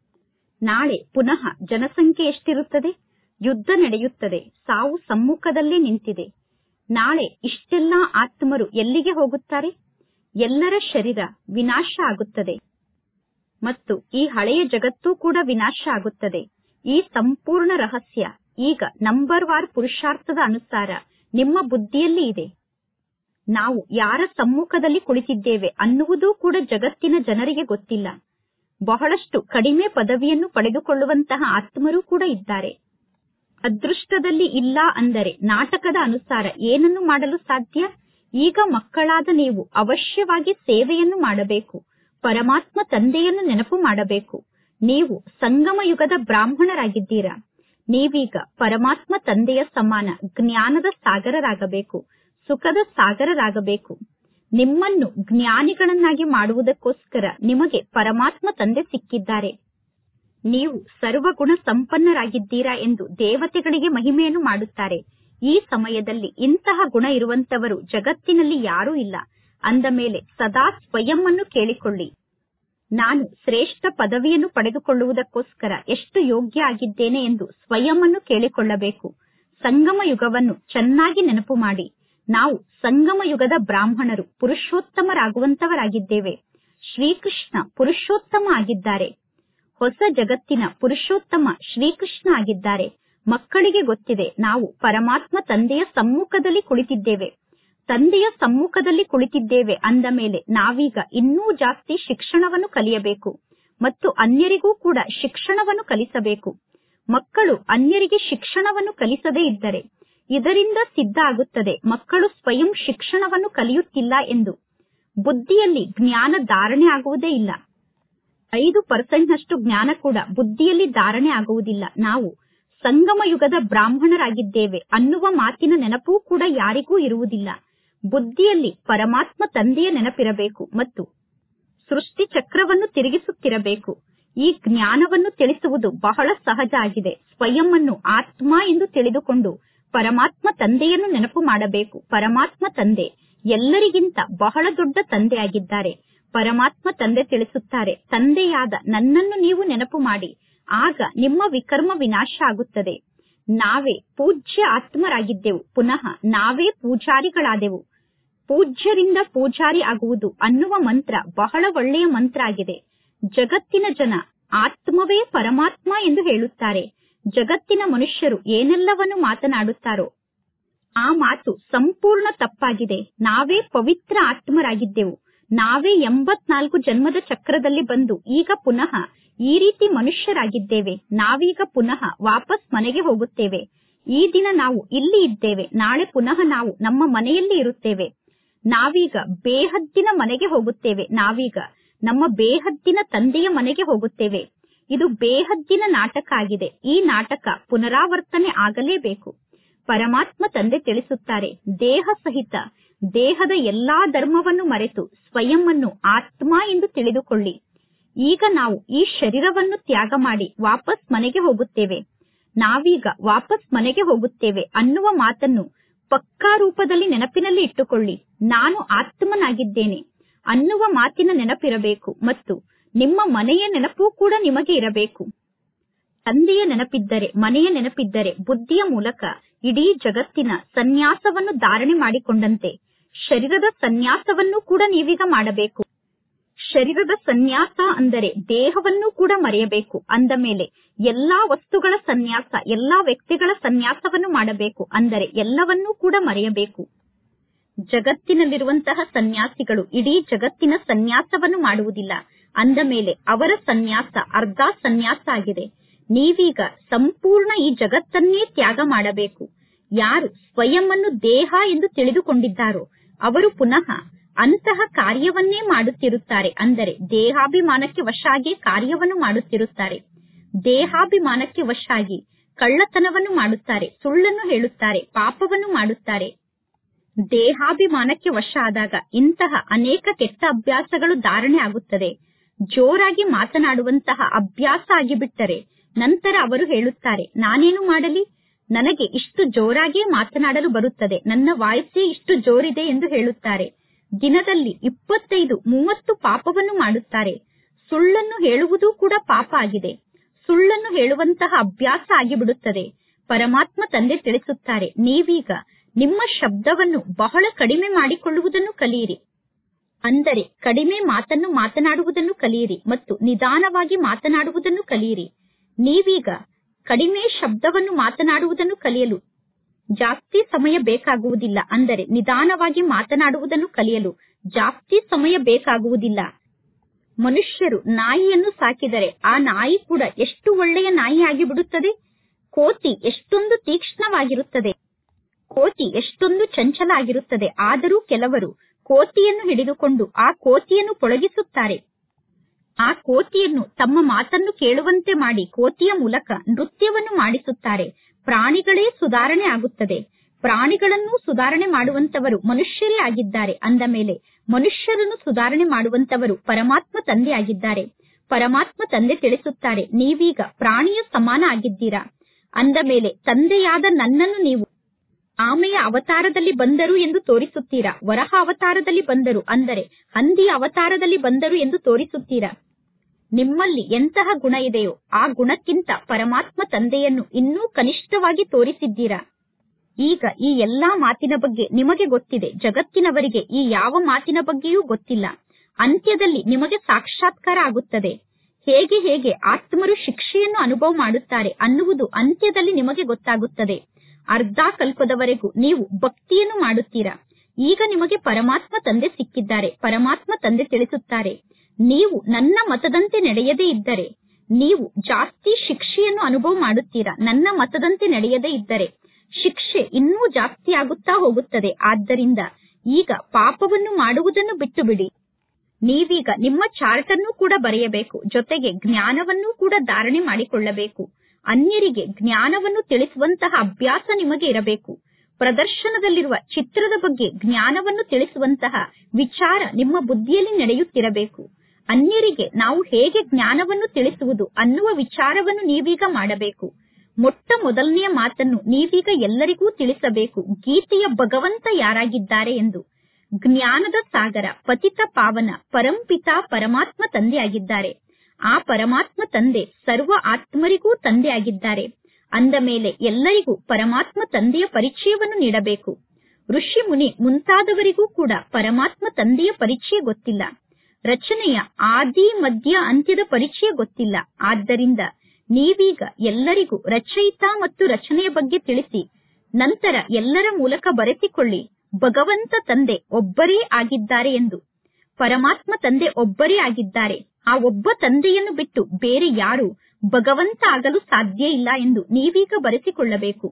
ನಾಳೆ ಪುನಃ ಜನಸಂಖ್ಯೆ ಎಷ್ಟಿರುತ್ತದೆ ಯುದ್ಧ ನಡೆಯುತ್ತದೆ ಸಾವು ಸಮ್ಮುಖದಲ್ಲೇ ನಿಂತಿದೆ ನಾಳೆ ಇಷ್ಟೆಲ್ಲಾ ಆತ್ಮರು ಎಲ್ಲಿಗೆ ಹೋಗುತ್ತಾರೆ ಎಲ್ಲರ ಶರೀರ ವಿನಾಶ ಆಗುತ್ತದೆ ಮತ್ತು ಈ ಹಳೆಯ ಜಗತ್ತು ಕೂಡ ವಿನಾಶ ಆಗುತ್ತದೆ ಈ ಸಂಪೂರ್ಣ ರಹಸ್ಯ ಈಗ ನಂಬರ್ ವಾರ್ ಪುರುಷಾರ್ಥದ ಅನುಸಾರ ನಿಮ್ಮ ಬುದ್ಧಿಯಲ್ಲಿ ಇದೆ ನಾವು ಯಾರ ಸಮ್ಮುಖದಲ್ಲಿ ಕುಳಿತಿದ್ದೇವೆ ಅನ್ನುವುದೂ ಕೂಡ ಜಗತ್ತಿನ ಜನರಿಗೆ ಗೊತ್ತಿಲ್ಲ ಬಹಳಷ್ಟು ಕಡಿಮೆ ಪದವಿಯನ್ನು ಪಡೆದುಕೊಳ್ಳುವಂತಹ ಆತ್ಮರು ಕೂಡ ಇದ್ದಾರೆ ಅದೃಷ್ಟದಲ್ಲಿ ಇಲ್ಲ ಅಂದರೆ ನಾಟಕದ ಅನುಸಾರ ಏನನ್ನು ಮಾಡಲು ಸಾಧ್ಯ ಈಗ ಮಕ್ಕಳಾದ ನೀವು ಅವಶ್ಯವಾಗಿ ಸೇವೆಯನ್ನು ಮಾಡಬೇಕು ಪರಮಾತ್ಮ ತಂದೆಯನ್ನು ನೆನಪು ಮಾಡಬೇಕು ನೀವು ಸಂಗಮ ಯುಗದ ಬ್ರಾಹ್ಮಣರಾಗಿದ್ದೀರಾ ನೀವೀಗ ಪರಮಾತ್ಮ ತಂದೆಯ ಸಮಾನ ಜ್ಞಾನದ ಸಾಗರರಾಗಬೇಕು ಸುಖದ ಸಾಗರರಾಗಬೇಕು ನಿಮ್ಮನ್ನು ಜ್ಞಾನಿಗಳನ್ನಾಗಿ ಮಾಡುವುದಕ್ಕೋಸ್ಕರ ನಿಮಗೆ ಪರಮಾತ್ಮ ತಂದೆ ಸಿಕ್ಕಿದ್ದಾರೆ ನೀವು ಸರ್ವಗುಣ ಸಂಪನ್ನರಾಗಿದ್ದೀರಾ ಎಂದು ದೇವತೆಗಳಿಗೆ ಮಹಿಮೆಯನ್ನು ಮಾಡುತ್ತಾರೆ ಈ ಸಮಯದಲ್ಲಿ ಇಂತಹ ಗುಣ ಇರುವಂತವರು ಜಗತ್ತಿನಲ್ಲಿ ಯಾರೂ ಇಲ್ಲ ಅಂದ ಮೇಲೆ ಸದಾ ಸ್ವಯಂ ಅನ್ನು ಕೇಳಿಕೊಳ್ಳಿ ನಾನು ಶ್ರೇಷ್ಠ ಪದವಿಯನ್ನು ಪಡೆದುಕೊಳ್ಳುವುದಕ್ಕೋಸ್ಕರ ಎಷ್ಟು ಯೋಗ್ಯ ಆಗಿದ್ದೇನೆ ಎಂದು ಸ್ವಯಂ ಅನ್ನು ಕೇಳಿಕೊಳ್ಳಬೇಕು ಸಂಗಮ ಯುಗವನ್ನು ಚೆನ್ನಾಗಿ ನೆನಪು ಮಾಡಿ ನಾವು ಸಂಗಮ ಯುಗದ ಬ್ರಾಹ್ಮಣರು ಪುರುಷೋತ್ತಮರಾಗುವಂತವರಾಗಿದ್ದೇವೆ ಶ್ರೀಕೃಷ್ಣ ಪುರುಷೋತ್ತಮ ಆಗಿದ್ದಾರೆ ಹೊಸ ಜಗತ್ತಿನ ಪುರುಷೋತ್ತಮ ಶ್ರೀಕೃಷ್ಣ ಆಗಿದ್ದಾರೆ ಮಕ್ಕಳಿಗೆ ಗೊತ್ತಿದೆ ನಾವು ಪರಮಾತ್ಮ ತಂದೆಯ ಸಮ್ಮುಖದಲ್ಲಿ ಕುಳಿತಿದ್ದೇವೆ ತಂದೆಯ ಸಮ್ಮುಖದಲ್ಲಿ ಕುಳಿತಿದ್ದೇವೆ ಅಂದ ಮೇಲೆ ನಾವೀಗ ಇನ್ನೂ ಜಾಸ್ತಿ ಶಿಕ್ಷಣವನ್ನು ಕಲಿಯಬೇಕು ಮತ್ತು ಅನ್ಯರಿಗೂ ಕೂಡ ಶಿಕ್ಷಣವನ್ನು ಕಲಿಸಬೇಕು ಮಕ್ಕಳು ಅನ್ಯರಿಗೆ ಶಿಕ್ಷಣವನ್ನು ಕಲಿಸದೇ ಇದ್ದರೆ ಇದರಿಂದ ಸಿದ್ಧ ಆಗುತ್ತದೆ ಮಕ್ಕಳು ಸ್ವಯಂ ಶಿಕ್ಷಣವನ್ನು ಕಲಿಯುತ್ತಿಲ್ಲ ಎಂದು ಬುದ್ಧಿಯಲ್ಲಿ ಜ್ಞಾನ ಧಾರಣೆ ಆಗುವುದೇ ಇಲ್ಲ ಐದು ಪರ್ಸೆಂಟ್ ನಷ್ಟು ಜ್ಞಾನ ಕೂಡ ಬುದ್ಧಿಯಲ್ಲಿ ಧಾರಣೆ ಆಗುವುದಿಲ್ಲ ನಾವು ಸಂಗಮ ಯುಗದ ಬ್ರಾಹ್ಮಣರಾಗಿದ್ದೇವೆ ಅನ್ನುವ ಮಾತಿನ ನೆನಪೂ ಕೂಡ ಯಾರಿಗೂ ಇರುವುದಿಲ್ಲ ಬುದ್ಧಿಯಲ್ಲಿ ಪರಮಾತ್ಮ ತಂದೆಯ ನೆನಪಿರಬೇಕು ಮತ್ತು ಸೃಷ್ಟಿ ಚಕ್ರವನ್ನು ತಿರುಗಿಸುತ್ತಿರಬೇಕು ಈ ಜ್ಞಾನವನ್ನು ತಿಳಿಸುವುದು ಬಹಳ ಸಹಜ ಆಗಿದೆ ಸ್ವಯಂ ಅನ್ನು ಆತ್ಮ ಎಂದು ತಿಳಿದುಕೊಂಡು ಪರಮಾತ್ಮ ತಂದೆಯನ್ನು ನೆನಪು ಮಾಡಬೇಕು ಪರಮಾತ್ಮ ತಂದೆ ಎಲ್ಲರಿಗಿಂತ ಬಹಳ ದೊಡ್ಡ ತಂದೆಯಾಗಿದ್ದಾರೆ ಪರಮಾತ್ಮ ತಂದೆ ತಿಳಿಸುತ್ತಾರೆ ತಂದೆಯಾದ ನನ್ನನ್ನು ನೀವು ನೆನಪು ಮಾಡಿ ಆಗ ನಿಮ್ಮ ವಿಕರ್ಮ ವಿನಾಶ ಆಗುತ್ತದೆ ನಾವೇ ಪೂಜ್ಯ ಆತ್ಮರಾಗಿದ್ದೆವು ಪುನಃ ನಾವೇ ಪೂಜಾರಿಗಳಾದೆವು ಪೂಜ್ಯರಿಂದ ಪೂಜಾರಿ ಆಗುವುದು ಅನ್ನುವ ಮಂತ್ರ ಬಹಳ ಒಳ್ಳೆಯ ಮಂತ್ರ ಆಗಿದೆ ಜಗತ್ತಿನ ಜನ ಆತ್ಮವೇ ಪರಮಾತ್ಮ ಎಂದು ಹೇಳುತ್ತಾರೆ ಜಗತ್ತಿನ ಮನುಷ್ಯರು ಏನೆಲ್ಲವನ್ನು ಮಾತನಾಡುತ್ತಾರೋ ಆ ಮಾತು ಸಂಪೂರ್ಣ ತಪ್ಪಾಗಿದೆ ನಾವೇ ಪವಿತ್ರ ಆತ್ಮರಾಗಿದ್ದೆವು ನಾವೇ ಎಂಬತ್ನಾಲ್ಕು ಜನ್ಮದ ಚಕ್ರದಲ್ಲಿ ಬಂದು ಈಗ ಪುನಃ ಈ ರೀತಿ ಮನುಷ್ಯರಾಗಿದ್ದೇವೆ ನಾವೀಗ ಪುನಃ ವಾಪಸ್ ಮನೆಗೆ ಹೋಗುತ್ತೇವೆ ಈ ದಿನ ನಾವು ಇಲ್ಲಿ ಇದ್ದೇವೆ ನಾಳೆ ಪುನಃ ನಾವು ನಮ್ಮ ಮನೆಯಲ್ಲಿ ಇರುತ್ತೇವೆ ನಾವೀಗ ಬೇಹದ್ದಿನ ಮನೆಗೆ ಹೋಗುತ್ತೇವೆ ನಾವೀಗ ನಮ್ಮ ಬೇಹದ್ದಿನ ತಂದೆಯ ಮನೆಗೆ ಹೋಗುತ್ತೇವೆ ಇದು ಬೇಹದ್ದಿನ ನಾಟಕ ಆಗಿದೆ ಈ ನಾಟಕ ಪುನರಾವರ್ತನೆ ಆಗಲೇಬೇಕು ಪರಮಾತ್ಮ ತಂದೆ ತಿಳಿಸುತ್ತಾರೆ ದೇಹ ಸಹಿತ ದೇಹದ ಎಲ್ಲಾ ಧರ್ಮವನ್ನು ಮರೆತು ಸ್ವಯಂ ಅನ್ನು ಆತ್ಮ ಎಂದು ತಿಳಿದುಕೊಳ್ಳಿ ಈಗ ನಾವು ಈ ಶರೀರವನ್ನು ತ್ಯಾಗ ಮಾಡಿ ವಾಪಸ್ ಮನೆಗೆ ಹೋಗುತ್ತೇವೆ ನಾವೀಗ ವಾಪಸ್ ಮನೆಗೆ ಹೋಗುತ್ತೇವೆ ಅನ್ನುವ ಮಾತನ್ನು ಪಕ್ಕಾ ರೂಪದಲ್ಲಿ ನೆನಪಿನಲ್ಲಿ ಇಟ್ಟುಕೊಳ್ಳಿ ನಾನು ಆತ್ಮನಾಗಿದ್ದೇನೆ ಅನ್ನುವ ಮಾತಿನ ನೆನಪಿರಬೇಕು ಮತ್ತು ನಿಮ್ಮ ಮನೆಯ ನೆನಪು ಕೂಡ ನಿಮಗೆ ಇರಬೇಕು ತಂದೆಯ ನೆನಪಿದ್ದರೆ ಮನೆಯ ನೆನಪಿದ್ದರೆ ಬುದ್ಧಿಯ ಮೂಲಕ ಇಡೀ ಜಗತ್ತಿನ ಸನ್ಯಾಸವನ್ನು ಧಾರಣೆ ಮಾಡಿಕೊಂಡಂತೆ ಶರೀರದ ಸನ್ಯಾಸವನ್ನು ಕೂಡ ನೀವೀಗ ಮಾಡಬೇಕು ಶರೀರದ ಸನ್ಯಾಸ ಅಂದರೆ ದೇಹವನ್ನು ಕೂಡ ಮರೆಯಬೇಕು ಅಂದ ಮೇಲೆ ಎಲ್ಲಾ ವಸ್ತುಗಳ ಸನ್ಯಾಸ ಎಲ್ಲಾ ವ್ಯಕ್ತಿಗಳ ಸನ್ಯಾಸವನ್ನು ಮಾಡಬೇಕು ಅಂದರೆ ಎಲ್ಲವನ್ನೂ ಕೂಡ ಮರೆಯಬೇಕು ಜಗತ್ತಿನಲ್ಲಿರುವಂತಹ ಸನ್ಯಾಸಿಗಳು ಇಡೀ ಜಗತ್ತಿನ ಸನ್ಯಾಸವನ್ನು ಮಾಡುವುದಿಲ್ಲ ಅಂದ ಮೇಲೆ ಅವರ ಸನ್ಯಾಸ ಅರ್ಧ ಸನ್ಯಾಸ ಆಗಿದೆ ನೀವೀಗ ಸಂಪೂರ್ಣ ಈ ಜಗತ್ತನ್ನೇ ತ್ಯಾಗ ಮಾಡಬೇಕು ಯಾರು ಸ್ವಯಂ ಅನ್ನು ದೇಹ ಎಂದು ತಿಳಿದುಕೊಂಡಿದ್ದಾರೋ ಅವರು ಪುನಃ ಅಂತಹ ಕಾರ್ಯವನ್ನೇ ಮಾಡುತ್ತಿರುತ್ತಾರೆ ಅಂದರೆ ದೇಹಾಭಿಮಾನಕ್ಕೆ ವಶಾಗಿ ಕಾರ್ಯವನ್ನು ಮಾಡುತ್ತಿರುತ್ತಾರೆ ದೇಹಾಭಿಮಾನಕ್ಕೆ ವಶಾಗಿ ಕಳ್ಳತನವನ್ನು ಮಾಡುತ್ತಾರೆ ಸುಳ್ಳನ್ನು ಹೇಳುತ್ತಾರೆ ಪಾಪವನ್ನು ಮಾಡುತ್ತಾರೆ ದೇಹಾಭಿಮಾನಕ್ಕೆ ವಶ ಆದಾಗ ಇಂತಹ ಅನೇಕ ಕೆಟ್ಟ ಅಭ್ಯಾಸಗಳು ಧಾರಣೆ ಆಗುತ್ತದೆ ಜೋರಾಗಿ ಮಾತನಾಡುವಂತಹ ಅಭ್ಯಾಸ ಆಗಿಬಿಟ್ಟರೆ ನಂತರ ಅವರು ಹೇಳುತ್ತಾರೆ ನಾನೇನು ಮಾಡಲಿ ನನಗೆ ಇಷ್ಟು ಜೋರಾಗಿಯೇ ಮಾತನಾಡಲು ಬರುತ್ತದೆ ನನ್ನ ವಾಯ್ಸೇ ಇಷ್ಟು ಜೋರಿದೆ ಎಂದು ಹೇಳುತ್ತಾರೆ ದಿನದಲ್ಲಿ ಇಪ್ಪತ್ತೈದು ಮೂವತ್ತು ಪಾಪವನ್ನು ಮಾಡುತ್ತಾರೆ ಸುಳ್ಳನ್ನು ಹೇಳುವುದೂ ಕೂಡ ಪಾಪ ಆಗಿದೆ ಸುಳ್ಳನ್ನು ಹೇಳುವಂತಹ ಅಭ್ಯಾಸ ಆಗಿಬಿಡುತ್ತದೆ ಪರಮಾತ್ಮ ತಂದೆ ತಿಳಿಸುತ್ತಾರೆ ನೀವೀಗ ನಿಮ್ಮ ಶಬ್ದವನ್ನು ಬಹಳ ಕಡಿಮೆ ಮಾಡಿಕೊಳ್ಳುವುದನ್ನು ಕಲಿಯಿರಿ ಅಂದರೆ ಕಡಿಮೆ ಮಾತನ್ನು ಮಾತನಾಡುವುದನ್ನು ಕಲಿಯಿರಿ ಮತ್ತು ನಿಧಾನವಾಗಿ ಮಾತನಾಡುವುದನ್ನು ಕಲಿಯಿರಿ ನೀವೀಗ ಕಡಿಮೆ ಶಬ್ದವನ್ನು ಮಾತನಾಡುವುದನ್ನು ಕಲಿಯಲು ಜಾಸ್ತಿ ಸಮಯ ಬೇಕಾಗುವುದಿಲ್ಲ ಅಂದರೆ ನಿಧಾನವಾಗಿ ಮಾತನಾಡುವುದನ್ನು ಕಲಿಯಲು ಜಾಸ್ತಿ ಸಮಯ ಬೇಕಾಗುವುದಿಲ್ಲ ಮನುಷ್ಯರು ನಾಯಿಯನ್ನು ಸಾಕಿದರೆ ಆ ನಾಯಿ ಕೂಡ ಎಷ್ಟು ಒಳ್ಳೆಯ ನಾಯಿ ಆಗಿಬಿಡುತ್ತದೆ ಕೋತಿ ಎಷ್ಟೊಂದು ತೀಕ್ಷ್ಣವಾಗಿರುತ್ತದೆ ಕೋತಿ ಎಷ್ಟೊಂದು ಚಂಚಲ ಆಗಿರುತ್ತದೆ ಆದರೂ ಕೆಲವರು ಕೋತಿಯನ್ನು ಹಿಡಿದುಕೊಂಡು ಆ ಕೋತಿಯನ್ನು ಪೊಳಗಿಸುತ್ತಾರೆ ಆ ಕೋತಿಯನ್ನು ತಮ್ಮ ಮಾತನ್ನು ಕೇಳುವಂತೆ ಮಾಡಿ ಕೋತಿಯ ಮೂಲಕ ನೃತ್ಯವನ್ನು ಮಾಡಿಸುತ್ತಾರೆ ಪ್ರಾಣಿಗಳೇ ಸುಧಾರಣೆ ಆಗುತ್ತದೆ ಪ್ರಾಣಿಗಳನ್ನು ಸುಧಾರಣೆ ಮಾಡುವಂತವರು ಮನುಷ್ಯರೇ ಆಗಿದ್ದಾರೆ ಅಂದ ಮೇಲೆ ಮನುಷ್ಯರನ್ನು ಸುಧಾರಣೆ ಮಾಡುವಂತವರು ಪರಮಾತ್ಮ ತಂದೆ ಆಗಿದ್ದಾರೆ ಪರಮಾತ್ಮ ತಂದೆ ತಿಳಿಸುತ್ತಾರೆ ನೀವೀಗ ಪ್ರಾಣಿಯ ಸಮಾನ ಆಗಿದ್ದೀರಾ ಅಂದ ಮೇಲೆ ತಂದೆಯಾದ ನನ್ನನ್ನು ನೀವು ಆಮೆಯ ಅವತಾರದಲ್ಲಿ ಬಂದರು ಎಂದು ತೋರಿಸುತ್ತೀರಾ ವರಹ ಅವತಾರದಲ್ಲಿ ಬಂದರು ಅಂದರೆ ಹಂದಿಯ ಅವತಾರದಲ್ಲಿ ಬಂದರು ಎಂದು ತೋರಿಸುತ್ತೀರಾ ನಿಮ್ಮಲ್ಲಿ ಎಂತಹ ಗುಣ ಇದೆಯೋ ಆ ಗುಣಕ್ಕಿಂತ ಪರಮಾತ್ಮ ತಂದೆಯನ್ನು ಇನ್ನೂ ಕನಿಷ್ಠವಾಗಿ ತೋರಿಸಿದ್ದೀರಾ ಈಗ ಈ ಎಲ್ಲಾ ಮಾತಿನ ಬಗ್ಗೆ ನಿಮಗೆ ಗೊತ್ತಿದೆ ಜಗತ್ತಿನವರಿಗೆ ಈ ಯಾವ ಮಾತಿನ ಬಗ್ಗೆಯೂ ಗೊತ್ತಿಲ್ಲ ಅಂತ್ಯದಲ್ಲಿ ನಿಮಗೆ ಸಾಕ್ಷಾತ್ಕಾರ ಆಗುತ್ತದೆ ಹೇಗೆ ಹೇಗೆ ಆತ್ಮರು ಶಿಕ್ಷೆಯನ್ನು ಅನುಭವ ಮಾಡುತ್ತಾರೆ ಅನ್ನುವುದು ಅಂತ್ಯದಲ್ಲಿ ನಿಮಗೆ ಗೊತ್ತಾಗುತ್ತದೆ ಅರ್ಧ ಕಲ್ಪದವರೆಗೂ ನೀವು ಭಕ್ತಿಯನ್ನು ಮಾಡುತ್ತೀರಾ ಈಗ ನಿಮಗೆ ಪರಮಾತ್ಮ ತಂದೆ ಸಿಕ್ಕಿದ್ದಾರೆ ಪರಮಾತ್ಮ ತಂದೆ ತಿಳಿಸುತ್ತಾರೆ ನೀವು ನನ್ನ ಮತದಂತೆ ನಡೆಯದೇ ಇದ್ದರೆ ನೀವು ಜಾಸ್ತಿ ಶಿಕ್ಷೆಯನ್ನು ಅನುಭವ ಮಾಡುತ್ತೀರಾ ನನ್ನ ಮತದಂತೆ ನಡೆಯದೇ ಇದ್ದರೆ ಶಿಕ್ಷೆ ಇನ್ನೂ ಜಾಸ್ತಿ ಆಗುತ್ತಾ ಹೋಗುತ್ತದೆ ಆದ್ದರಿಂದ ಈಗ ಪಾಪವನ್ನು ಮಾಡುವುದನ್ನು ಬಿಟ್ಟು ಬಿಡಿ ನೀವೀಗ ನಿಮ್ಮ ಚಾರ್ಟ್ ಅನ್ನು ಕೂಡ ಬರೆಯಬೇಕು ಜೊತೆಗೆ ಜ್ಞಾನವನ್ನೂ ಕೂಡ ಧಾರಣೆ ಮಾಡಿಕೊಳ್ಳಬೇಕು ಅನ್ಯರಿಗೆ ಜ್ಞಾನವನ್ನು ತಿಳಿಸುವಂತಹ ಅಭ್ಯಾಸ ನಿಮಗೆ ಇರಬೇಕು ಪ್ರದರ್ಶನದಲ್ಲಿರುವ ಚಿತ್ರದ ಬಗ್ಗೆ ಜ್ಞಾನವನ್ನು ತಿಳಿಸುವಂತಹ ವಿಚಾರ ನಿಮ್ಮ ಬುದ್ಧಿಯಲ್ಲಿ ನಡೆಯುತ್ತಿರಬೇಕು ಅನ್ಯರಿಗೆ ನಾವು ಹೇಗೆ ಜ್ಞಾನವನ್ನು ತಿಳಿಸುವುದು ಅನ್ನುವ ವಿಚಾರವನ್ನು ನೀವೀಗ ಮಾಡಬೇಕು ಮೊಟ್ಟ ಮೊದಲನೆಯ ಮಾತನ್ನು ನೀವೀಗ ಎಲ್ಲರಿಗೂ ತಿಳಿಸಬೇಕು ಗೀತೆಯ ಭಗವಂತ ಯಾರಾಗಿದ್ದಾರೆ ಎಂದು ಜ್ಞಾನದ ಸಾಗರ ಪತಿತ ಪಾವನ ಪರಂಪಿತ ಪರಮಾತ್ಮ ತಂದೆಯಾಗಿದ್ದಾರೆ ಆ ಪರಮಾತ್ಮ ತಂದೆ ಸರ್ವ ಆತ್ಮರಿಗೂ ತಂದೆಯಾಗಿದ್ದಾರೆ ಅಂದ ಮೇಲೆ ಎಲ್ಲರಿಗೂ ಪರಮಾತ್ಮ ತಂದೆಯ ಪರಿಚಯವನ್ನು ನೀಡಬೇಕು ಋಷಿ ಮುನಿ ಮುಂತಾದವರಿಗೂ ಕೂಡ ಪರಮಾತ್ಮ ತಂದೆಯ ಪರಿಚಯ ಗೊತ್ತಿಲ್ಲ ರಚನೆಯ ಆದಿ ಮಧ್ಯ ಅಂತ್ಯದ ಪರಿಚಯ ಗೊತ್ತಿಲ್ಲ ಆದ್ದರಿಂದ ನೀವೀಗ ಎಲ್ಲರಿಗೂ ರಚಯಿತ ಮತ್ತು ರಚನೆಯ ಬಗ್ಗೆ ತಿಳಿಸಿ ನಂತರ ಎಲ್ಲರ ಮೂಲಕ ಬರೆಸಿಕೊಳ್ಳಿ ಭಗವಂತ ತಂದೆ ಒಬ್ಬರೇ ಆಗಿದ್ದಾರೆ ಎಂದು ಪರಮಾತ್ಮ ತಂದೆ ಒಬ್ಬರೇ ಆಗಿದ್ದಾರೆ ಆ ಒಬ್ಬ ತಂದೆಯನ್ನು ಬಿಟ್ಟು ಬೇರೆ ಯಾರು ಭಗವಂತ ಆಗಲು ಸಾಧ್ಯ ಇಲ್ಲ ಎಂದು ನೀವೀಗ ಬರೆಸಿಕೊಳ್ಳಬೇಕು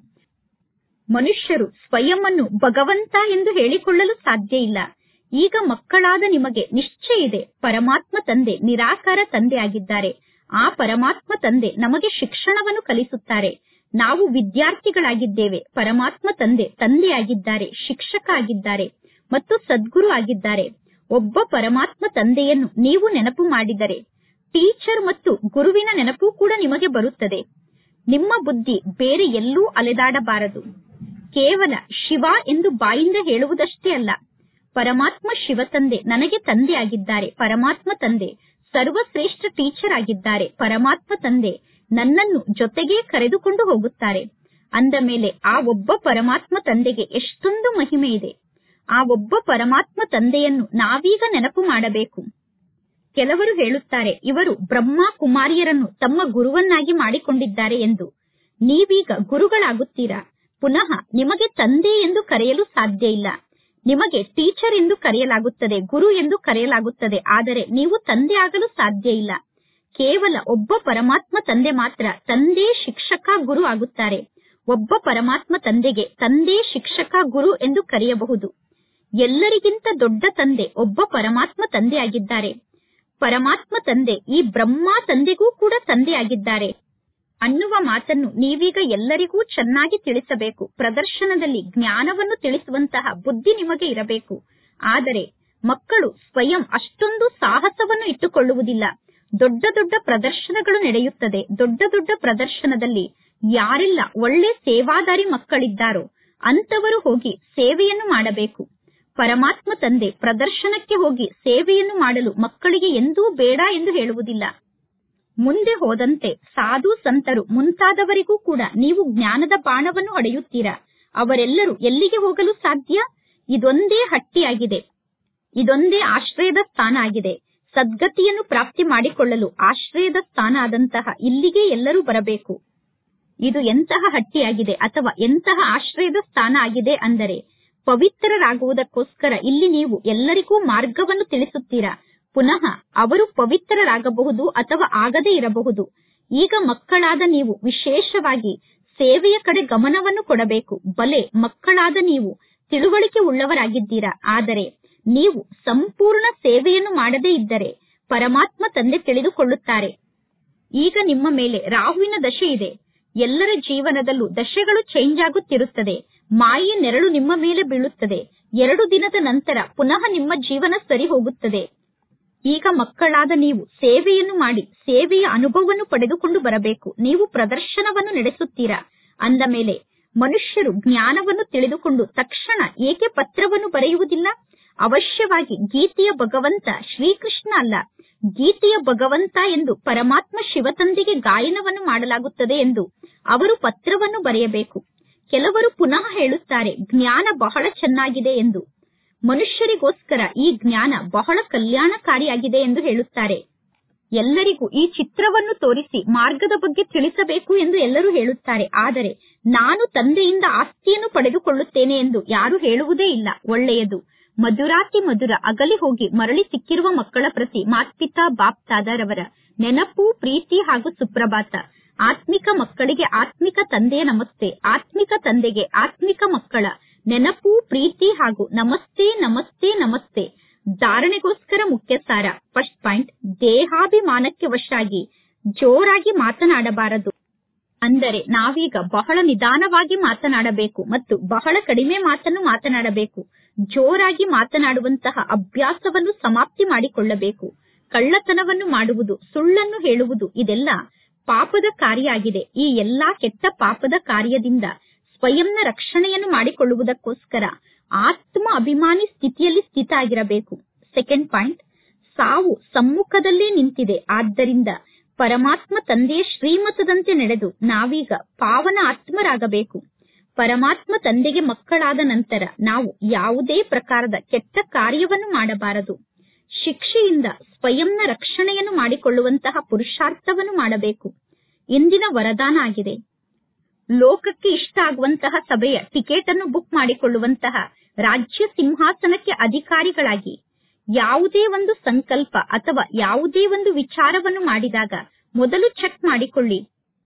ಮನುಷ್ಯರು ಸ್ವಯಂವನ್ನು ಭಗವಂತ ಎಂದು ಹೇಳಿಕೊಳ್ಳಲು ಸಾಧ್ಯ ಇಲ್ಲ ಈಗ ಮಕ್ಕಳಾದ ನಿಮಗೆ ನಿಶ್ಚಯ ಇದೆ ಪರಮಾತ್ಮ ತಂದೆ ನಿರಾಕಾರ ತಂದೆ ಆಗಿದ್ದಾರೆ ಆ ಪರಮಾತ್ಮ ತಂದೆ ನಮಗೆ ಶಿಕ್ಷಣವನ್ನು ಕಲಿಸುತ್ತಾರೆ ನಾವು ವಿದ್ಯಾರ್ಥಿಗಳಾಗಿದ್ದೇವೆ ಪರಮಾತ್ಮ ತಂದೆ ತಂದೆಯಾಗಿದ್ದಾರೆ ಶಿಕ್ಷಕ ಆಗಿದ್ದಾರೆ ಮತ್ತು ಸದ್ಗುರು ಆಗಿದ್ದಾರೆ ಒಬ್ಬ ಪರಮಾತ್ಮ ತಂದೆಯನ್ನು ನೀವು ನೆನಪು ಮಾಡಿದರೆ ಟೀಚರ್ ಮತ್ತು ಗುರುವಿನ ನೆನಪು ಕೂಡ ನಿಮಗೆ ಬರುತ್ತದೆ ನಿಮ್ಮ ಬುದ್ಧಿ ಬೇರೆ ಎಲ್ಲೂ ಅಲೆದಾಡಬಾರದು ಕೇವಲ ಶಿವ ಎಂದು ಬಾಯಿಂದ ಹೇಳುವುದಷ್ಟೇ ಅಲ್ಲ ಪರಮಾತ್ಮ ಶಿವ ತಂದೆ ನನಗೆ ತಂದೆ ಆಗಿದ್ದಾರೆ ಪರಮಾತ್ಮ ತಂದೆ ಸರ್ವಶ್ರೇಷ್ಠ ಟೀಚರ್ ಆಗಿದ್ದಾರೆ ಪರಮಾತ್ಮ ತಂದೆ ನನ್ನನ್ನು ಜೊತೆಗೇ ಕರೆದುಕೊಂಡು ಹೋಗುತ್ತಾರೆ ಅಂದ ಮೇಲೆ ಆ ಒಬ್ಬ ಪರಮಾತ್ಮ ತಂದೆಗೆ ಎಷ್ಟೊಂದು ಮಹಿಮೆ ಇದೆ ಆ ಒಬ್ಬ ಪರಮಾತ್ಮ ತಂದೆಯನ್ನು ನಾವೀಗ ನೆನಪು ಮಾಡಬೇಕು ಕೆಲವರು ಹೇಳುತ್ತಾರೆ ಇವರು ಬ್ರಹ್ಮ ಕುಮಾರಿಯರನ್ನು ತಮ್ಮ ಗುರುವನ್ನಾಗಿ ಮಾಡಿಕೊಂಡಿದ್ದಾರೆ ಎಂದು ನೀವೀಗ ಗುರುಗಳಾಗುತ್ತೀರಾ ಪುನಃ ನಿಮಗೆ ತಂದೆ ಎಂದು ಕರೆಯಲು ಸಾಧ್ಯ ಇಲ್ಲ ನಿಮಗೆ ಟೀಚರ್ ಎಂದು ಕರೆಯಲಾಗುತ್ತದೆ ಗುರು ಎಂದು ಕರೆಯಲಾಗುತ್ತದೆ ಆದರೆ ನೀವು ತಂದೆ ಆಗಲು ಸಾಧ್ಯ ಇಲ್ಲ ಕೇವಲ ಒಬ್ಬ ಪರಮಾತ್ಮ ತಂದೆ ಮಾತ್ರ ತಂದೆ ಶಿಕ್ಷಕ ಗುರು ಆಗುತ್ತಾರೆ ಒಬ್ಬ ಪರಮಾತ್ಮ ತಂದೆಗೆ ತಂದೆ ಶಿಕ್ಷಕ ಗುರು ಎಂದು ಕರೆಯಬಹುದು ಎಲ್ಲರಿಗಿಂತ ದೊಡ್ಡ ತಂದೆ ಒಬ್ಬ ಪರಮಾತ್ಮ ತಂದೆಯಾಗಿದ್ದಾರೆ ಪರಮಾತ್ಮ ತಂದೆ ಈ ಬ್ರಹ್ಮ ತಂದೆಗೂ ಕೂಡ ತಂದೆಯಾಗಿದ್ದಾರೆ ಅನ್ನುವ ಮಾತನ್ನು ನೀವೀಗ ಎಲ್ಲರಿಗೂ ಚೆನ್ನಾಗಿ ತಿಳಿಸಬೇಕು ಪ್ರದರ್ಶನದಲ್ಲಿ ಜ್ಞಾನವನ್ನು ತಿಳಿಸುವಂತಹ ಬುದ್ಧಿ ನಿಮಗೆ ಇರಬೇಕು ಆದರೆ ಮಕ್ಕಳು ಸ್ವಯಂ ಅಷ್ಟೊಂದು ಸಾಹಸವನ್ನು ಇಟ್ಟುಕೊಳ್ಳುವುದಿಲ್ಲ ದೊಡ್ಡ ದೊಡ್ಡ ಪ್ರದರ್ಶನಗಳು ನಡೆಯುತ್ತದೆ ದೊಡ್ಡ ದೊಡ್ಡ ಪ್ರದರ್ಶನದಲ್ಲಿ ಯಾರೆಲ್ಲ ಒಳ್ಳೆ ಸೇವಾದಾರಿ ಮಕ್ಕಳಿದ್ದಾರೋ ಅಂತವರು ಹೋಗಿ ಸೇವೆಯನ್ನು ಮಾಡಬೇಕು ಪರಮಾತ್ಮ ತಂದೆ ಪ್ರದರ್ಶನಕ್ಕೆ ಹೋಗಿ ಸೇವೆಯನ್ನು ಮಾಡಲು ಮಕ್ಕಳಿಗೆ ಎಂದೂ ಬೇಡ ಎಂದು ಹೇಳುವುದಿಲ್ಲ ಮುಂದೆ ಹೋದಂತೆ ಸಾಧು ಸಂತರು ಮುಂತಾದವರಿಗೂ ಕೂಡ ನೀವು ಜ್ಞಾನದ ಬಾಣವನ್ನು ಹೊಡೆಯುತ್ತೀರಾ ಅವರೆಲ್ಲರೂ ಎಲ್ಲಿಗೆ ಹೋಗಲು ಸಾಧ್ಯ ಇದೊಂದೇ ಹಟ್ಟಿಯಾಗಿದೆ ಇದೊಂದೇ ಆಶ್ರಯದ ಸ್ಥಾನ ಆಗಿದೆ ಸದ್ಗತಿಯನ್ನು ಪ್ರಾಪ್ತಿ ಮಾಡಿಕೊಳ್ಳಲು ಆಶ್ರಯದ ಸ್ಥಾನ ಆದಂತಹ ಇಲ್ಲಿಗೆ ಎಲ್ಲರೂ ಬರಬೇಕು ಇದು ಎಂತಹ ಹಟ್ಟಿಯಾಗಿದೆ ಅಥವಾ ಎಂತಹ ಆಶ್ರಯದ ಸ್ಥಾನ ಆಗಿದೆ ಅಂದರೆ ಪವಿತ್ರರಾಗುವುದಕ್ಕೋಸ್ಕರ ಇಲ್ಲಿ ನೀವು ಎಲ್ಲರಿಗೂ ಮಾರ್ಗವನ್ನು ತಿಳಿಸುತ್ತೀರಾ ಪುನಃ ಅವರು ಪವಿತ್ರರಾಗಬಹುದು ಅಥವಾ ಆಗದೇ ಇರಬಹುದು ಈಗ ಮಕ್ಕಳಾದ ನೀವು ವಿಶೇಷವಾಗಿ ಸೇವೆಯ ಕಡೆ ಗಮನವನ್ನು ಕೊಡಬೇಕು ಬಲೆ ಮಕ್ಕಳಾದ ನೀವು ತಿಳುವಳಿಕೆ ಉಳ್ಳವರಾಗಿದ್ದೀರಾ ಆದರೆ ನೀವು ಸಂಪೂರ್ಣ ಸೇವೆಯನ್ನು ಮಾಡದೇ ಇದ್ದರೆ ಪರಮಾತ್ಮ ತಂದೆ ತಿಳಿದುಕೊಳ್ಳುತ್ತಾರೆ ಈಗ ನಿಮ್ಮ ಮೇಲೆ ರಾಹುವಿನ ದಶೆ ಇದೆ ಎಲ್ಲರ ಜೀವನದಲ್ಲೂ ದಶೆಗಳು ಚೇಂಜ್ ಆಗುತ್ತಿರುತ್ತದೆ ಮಾಯೆಯ ನೆರಳು ನಿಮ್ಮ ಮೇಲೆ ಬೀಳುತ್ತದೆ ಎರಡು ದಿನದ ನಂತರ ಪುನಃ ನಿಮ್ಮ ಜೀವನ ಸರಿ ಹೋಗುತ್ತದೆ ಈಗ ಮಕ್ಕಳಾದ ನೀವು ಸೇವೆಯನ್ನು ಮಾಡಿ ಸೇವೆಯ ಅನುಭವವನ್ನು ಪಡೆದುಕೊಂಡು ಬರಬೇಕು ನೀವು ಪ್ರದರ್ಶನವನ್ನು ನಡೆಸುತ್ತೀರಾ ಅಂದ ಮೇಲೆ ಮನುಷ್ಯರು ಜ್ಞಾನವನ್ನು ತಿಳಿದುಕೊಂಡು ತಕ್ಷಣ ಏಕೆ ಪತ್ರವನ್ನು ಬರೆಯುವುದಿಲ್ಲ ಅವಶ್ಯವಾಗಿ ಗೀತೆಯ ಭಗವಂತ ಶ್ರೀಕೃಷ್ಣ ಅಲ್ಲ ಗೀತೆಯ ಭಗವಂತ ಎಂದು ಪರಮಾತ್ಮ ಶಿವತಂದೆಗೆ ಗಾಯನವನ್ನು ಮಾಡಲಾಗುತ್ತದೆ ಎಂದು ಅವರು ಪತ್ರವನ್ನು ಬರೆಯಬೇಕು ಕೆಲವರು ಪುನಃ ಹೇಳುತ್ತಾರೆ ಜ್ಞಾನ ಬಹಳ ಚೆನ್ನಾಗಿದೆ ಎಂದು ಮನುಷ್ಯರಿಗೋಸ್ಕರ ಈ ಜ್ಞಾನ ಬಹಳ ಕಲ್ಯಾಣಕಾರಿಯಾಗಿದೆ ಎಂದು ಹೇಳುತ್ತಾರೆ ಎಲ್ಲರಿಗೂ ಈ ಚಿತ್ರವನ್ನು ತೋರಿಸಿ ಮಾರ್ಗದ ಬಗ್ಗೆ ತಿಳಿಸಬೇಕು ಎಂದು ಎಲ್ಲರೂ ಹೇಳುತ್ತಾರೆ ಆದರೆ ನಾನು ತಂದೆಯಿಂದ ಆಸ್ತಿಯನ್ನು ಪಡೆದುಕೊಳ್ಳುತ್ತೇನೆ ಎಂದು ಯಾರು ಹೇಳುವುದೇ ಇಲ್ಲ ಒಳ್ಳೆಯದು ಮಧುರಾತಿ ಮಧುರ ಅಗಲಿ ಹೋಗಿ ಮರಳಿ ಸಿಕ್ಕಿರುವ ಮಕ್ಕಳ ಪ್ರತಿ ಮಾತ್ಪಿತಾ ಬಾಪ್ ತಾದರವರ ನೆನಪು ಪ್ರೀತಿ ಹಾಗೂ ಸುಪ್ರಭಾತ ಆತ್ಮಿಕ ಮಕ್ಕಳಿಗೆ ಆತ್ಮಿಕ ತಂದೆಯ ನಮಸ್ತೆ ಆತ್ಮಿಕ ತಂದೆಗೆ ಆತ್ಮಿಕ ಮಕ್ಕಳ ನೆನಪು ಪ್ರೀತಿ ಹಾಗೂ ನಮಸ್ತೆ ನಮಸ್ತೆ ನಮಸ್ತೆ ಧಾರಣೆಗೋಸ್ಕರ ಮುಖ್ಯ ಸಾರ ಫಸ್ಟ್ ಪಾಯಿಂಟ್ ದೇಹಾಭಿಮಾನಕ್ಕೆ ವಶಾಗಿ ಜೋರಾಗಿ ಮಾತನಾಡಬಾರದು ಅಂದರೆ ನಾವೀಗ ಬಹಳ ನಿಧಾನವಾಗಿ ಮಾತನಾಡಬೇಕು ಮತ್ತು ಬಹಳ ಕಡಿಮೆ ಮಾತನ್ನು ಮಾತನಾಡಬೇಕು ಜೋರಾಗಿ ಮಾತನಾಡುವಂತಹ ಅಭ್ಯಾಸವನ್ನು ಸಮಾಪ್ತಿ ಮಾಡಿಕೊಳ್ಳಬೇಕು ಕಳ್ಳತನವನ್ನು ಮಾಡುವುದು ಸುಳ್ಳನ್ನು ಹೇಳುವುದು ಇದೆಲ್ಲ ಪಾಪದ ಕಾರ್ಯ ಆಗಿದೆ ಈ ಎಲ್ಲಾ ಕೆಟ್ಟ ಪಾಪದ ಕಾರ್ಯದಿಂದ ಸ್ವಯಂನ ರಕ್ಷಣೆಯನ್ನು ಮಾಡಿಕೊಳ್ಳುವುದಕ್ಕೋಸ್ಕರ ಆತ್ಮ ಅಭಿಮಾನಿ ಸ್ಥಿತಿಯಲ್ಲಿ ಸ್ಥಿತ ಆಗಿರಬೇಕು ಸೆಕೆಂಡ್ ಪಾಯಿಂಟ್ ಸಾವು ಸಮ್ಮುಖದಲ್ಲೇ ನಿಂತಿದೆ ಆದ್ದರಿಂದ ಪರಮಾತ್ಮ ತಂದೆಯ ಶ್ರೀಮತದಂತೆ ನಡೆದು ನಾವೀಗ ಪಾವನ ಆತ್ಮರಾಗಬೇಕು ಪರಮಾತ್ಮ ತಂದೆಗೆ ಮಕ್ಕಳಾದ ನಂತರ ನಾವು ಯಾವುದೇ ಪ್ರಕಾರದ ಕೆಟ್ಟ ಕಾರ್ಯವನ್ನು ಮಾಡಬಾರದು ಶಿಕ್ಷೆಯಿಂದ ಸ್ವಯಂನ ರಕ್ಷಣೆಯನ್ನು ಮಾಡಿಕೊಳ್ಳುವಂತಹ ಪುರುಷಾರ್ಥವನ್ನು ಮಾಡಬೇಕು ಇಂದಿನ ವರದಾನ ಆಗಿದೆ ಲೋಕಕ್ಕೆ ಇಷ್ಟ ಆಗುವಂತಹ ಸಭೆಯ ಟಿಕೆಟ್ ಅನ್ನು ಬುಕ್ ಮಾಡಿಕೊಳ್ಳುವಂತಹ ರಾಜ್ಯ ಸಿಂಹಾಸನಕ್ಕೆ ಅಧಿಕಾರಿಗಳಾಗಿ ಯಾವುದೇ ಒಂದು ಸಂಕಲ್ಪ ಅಥವಾ ಯಾವುದೇ ಒಂದು ವಿಚಾರವನ್ನು ಮಾಡಿದಾಗ ಮೊದಲು ಚೆಕ್ ಮಾಡಿಕೊಳ್ಳಿ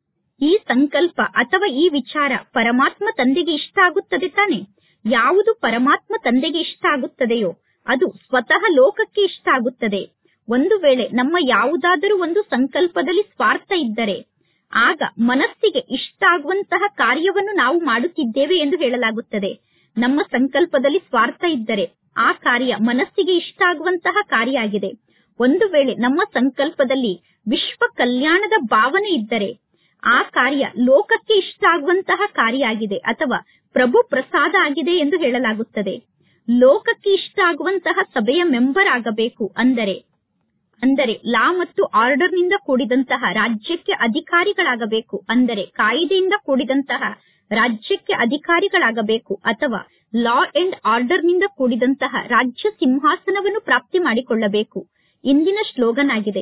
ಈ ಸಂಕಲ್ಪ ಅಥವಾ ಈ ವಿಚಾರ ಪರಮಾತ್ಮ ತಂದೆಗೆ ಇಷ್ಟ ಆಗುತ್ತದೆ ತಾನೆ ಯಾವುದು ಪರಮಾತ್ಮ ತಂದೆಗೆ ಇಷ್ಟ ಆಗುತ್ತದೆಯೋ ಅದು ಸ್ವತಃ ಲೋಕಕ್ಕೆ ಇಷ್ಟ ಆಗುತ್ತದೆ ಒಂದು ವೇಳೆ ನಮ್ಮ ಯಾವುದಾದರೂ ಒಂದು ಸಂಕಲ್ಪದಲ್ಲಿ ಸ್ವಾರ್ಥ ಇದ್ದರೆ ಆಗ ಮನಸ್ಸಿಗೆ ಇಷ್ಟ ಆಗುವಂತಹ ಕಾರ್ಯವನ್ನು ನಾವು ಮಾಡುತ್ತಿದ್ದೇವೆ ಎಂದು ಹೇಳಲಾಗುತ್ತದೆ ನಮ್ಮ ಸಂಕಲ್ಪದಲ್ಲಿ ಸ್ವಾರ್ಥ ಇದ್ದರೆ ಆ ಕಾರ್ಯ ಮನಸ್ಸಿಗೆ ಇಷ್ಟ ಆಗುವಂತಹ ಕಾರ್ಯ ಆಗಿದೆ ಒಂದು ವೇಳೆ ನಮ್ಮ ಸಂಕಲ್ಪದಲ್ಲಿ ವಿಶ್ವ ಕಲ್ಯಾಣದ ಭಾವನೆ ಇದ್ದರೆ ಆ ಕಾರ್ಯ ಲೋಕಕ್ಕೆ ಇಷ್ಟ ಆಗುವಂತಹ ಕಾರ್ಯ ಆಗಿದೆ ಅಥವಾ ಪ್ರಭು ಪ್ರಸಾದ ಆಗಿದೆ ಎಂದು ಹೇಳಲಾಗುತ್ತದೆ ಲೋಕಕ್ಕೆ ಇಷ್ಟ ಆಗುವಂತಹ ಸಭೆಯ ಮೆಂಬರ್ ಆಗಬೇಕು ಅಂದರೆ ಅಂದರೆ ಲಾ ಮತ್ತು ಆರ್ಡರ್ ನಿಂದ ಕೂಡಿದಂತಹ ರಾಜ್ಯಕ್ಕೆ ಅಧಿಕಾರಿಗಳಾಗಬೇಕು ಅಂದರೆ ಕಾಯಿದೆಯಿಂದ ಕೂಡಿದಂತಹ ರಾಜ್ಯಕ್ಕೆ ಅಧಿಕಾರಿಗಳಾಗಬೇಕು ಅಥವಾ ಲಾ ಅಂಡ್ ಆರ್ಡರ್ ನಿಂದ ಕೂಡಿದಂತಹ ರಾಜ್ಯ ಸಿಂಹಾಸನವನ್ನು ಪ್ರಾಪ್ತಿ ಮಾಡಿಕೊಳ್ಳಬೇಕು ಇಂದಿನ ಸ್ಲೋಗನ್ ಆಗಿದೆ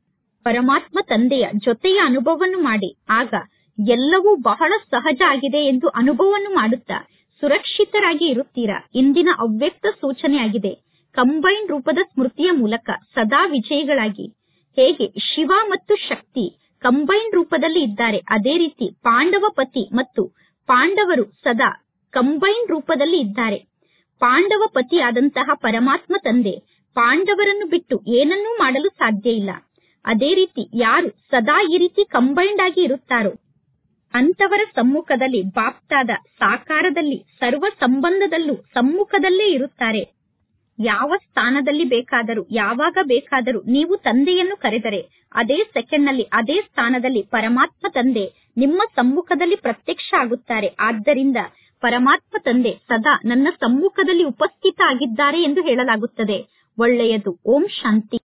ಪರಮಾತ್ಮ ತಂದೆಯ ಜೊತೆಯ ಅನುಭವವನ್ನು ಮಾಡಿ ಆಗ ಎಲ್ಲವೂ ಬಹಳ ಸಹಜ ಆಗಿದೆ ಎಂದು ಅನುಭವವನ್ನು ಮಾಡುತ್ತಾ ಸುರಕ್ಷಿತರಾಗಿ ಇರುತ್ತೀರಾ ಇಂದಿನ ಅವ್ಯಕ್ತ ಸೂಚನೆಯಾಗಿದೆ ಕಂಬೈನ್ ರೂಪದ ಸ್ಮೃತಿಯ ಮೂಲಕ ಸದಾ ವಿಜಯಿಗಳಾಗಿ ಹೇಗೆ ಶಿವ ಮತ್ತು ಶಕ್ತಿ ಕಂಬೈನ್ ರೂಪದಲ್ಲಿ ಇದ್ದಾರೆ ಅದೇ ರೀತಿ ಪಾಂಡವ ಪತಿ ಮತ್ತು ಪಾಂಡವರು ಸದಾ ಕಂಬೈನ್ ರೂಪದಲ್ಲಿ ಇದ್ದಾರೆ ಪಾಂಡವ ಪತಿಯಾದಂತಹ ಪರಮಾತ್ಮ ತಂದೆ ಪಾಂಡವರನ್ನು ಬಿಟ್ಟು ಏನನ್ನೂ ಮಾಡಲು ಸಾಧ್ಯ ಇಲ್ಲ ಅದೇ ರೀತಿ ಯಾರು ಸದಾ ಈ ರೀತಿ ಕಂಬೈನ್ಡ್ ಆಗಿ ಇರುತ್ತಾರೋ ಅಂತವರ ಸಮ್ಮುಖದಲ್ಲಿ ಬಾಪ್ತಾದ ಸಾಕಾರದಲ್ಲಿ ಸರ್ವ ಸಂಬಂಧದಲ್ಲೂ ಸಮ್ಮುಖದಲ್ಲೇ ಇರುತ್ತಾರೆ ಯಾವ ಸ್ಥಾನದಲ್ಲಿ ಬೇಕಾದರೂ ಯಾವಾಗ ಬೇಕಾದರೂ ನೀವು ತಂದೆಯನ್ನು ಕರೆದರೆ ಅದೇ ಸೆಕೆಂಡ್ ನಲ್ಲಿ ಅದೇ ಸ್ಥಾನದಲ್ಲಿ ಪರಮಾತ್ಮ ತಂದೆ ನಿಮ್ಮ ಸಮ್ಮುಖದಲ್ಲಿ ಪ್ರತ್ಯಕ್ಷ ಆಗುತ್ತಾರೆ ಆದ್ದರಿಂದ ಪರಮಾತ್ಮ ತಂದೆ ಸದಾ ನನ್ನ ಸಮ್ಮುಖದಲ್ಲಿ ಉಪಸ್ಥಿತ ಆಗಿದ್ದಾರೆ ಎಂದು ಹೇಳಲಾಗುತ್ತದೆ ಒಳ್ಳೆಯದು ಓಂ ಶಾಂತಿ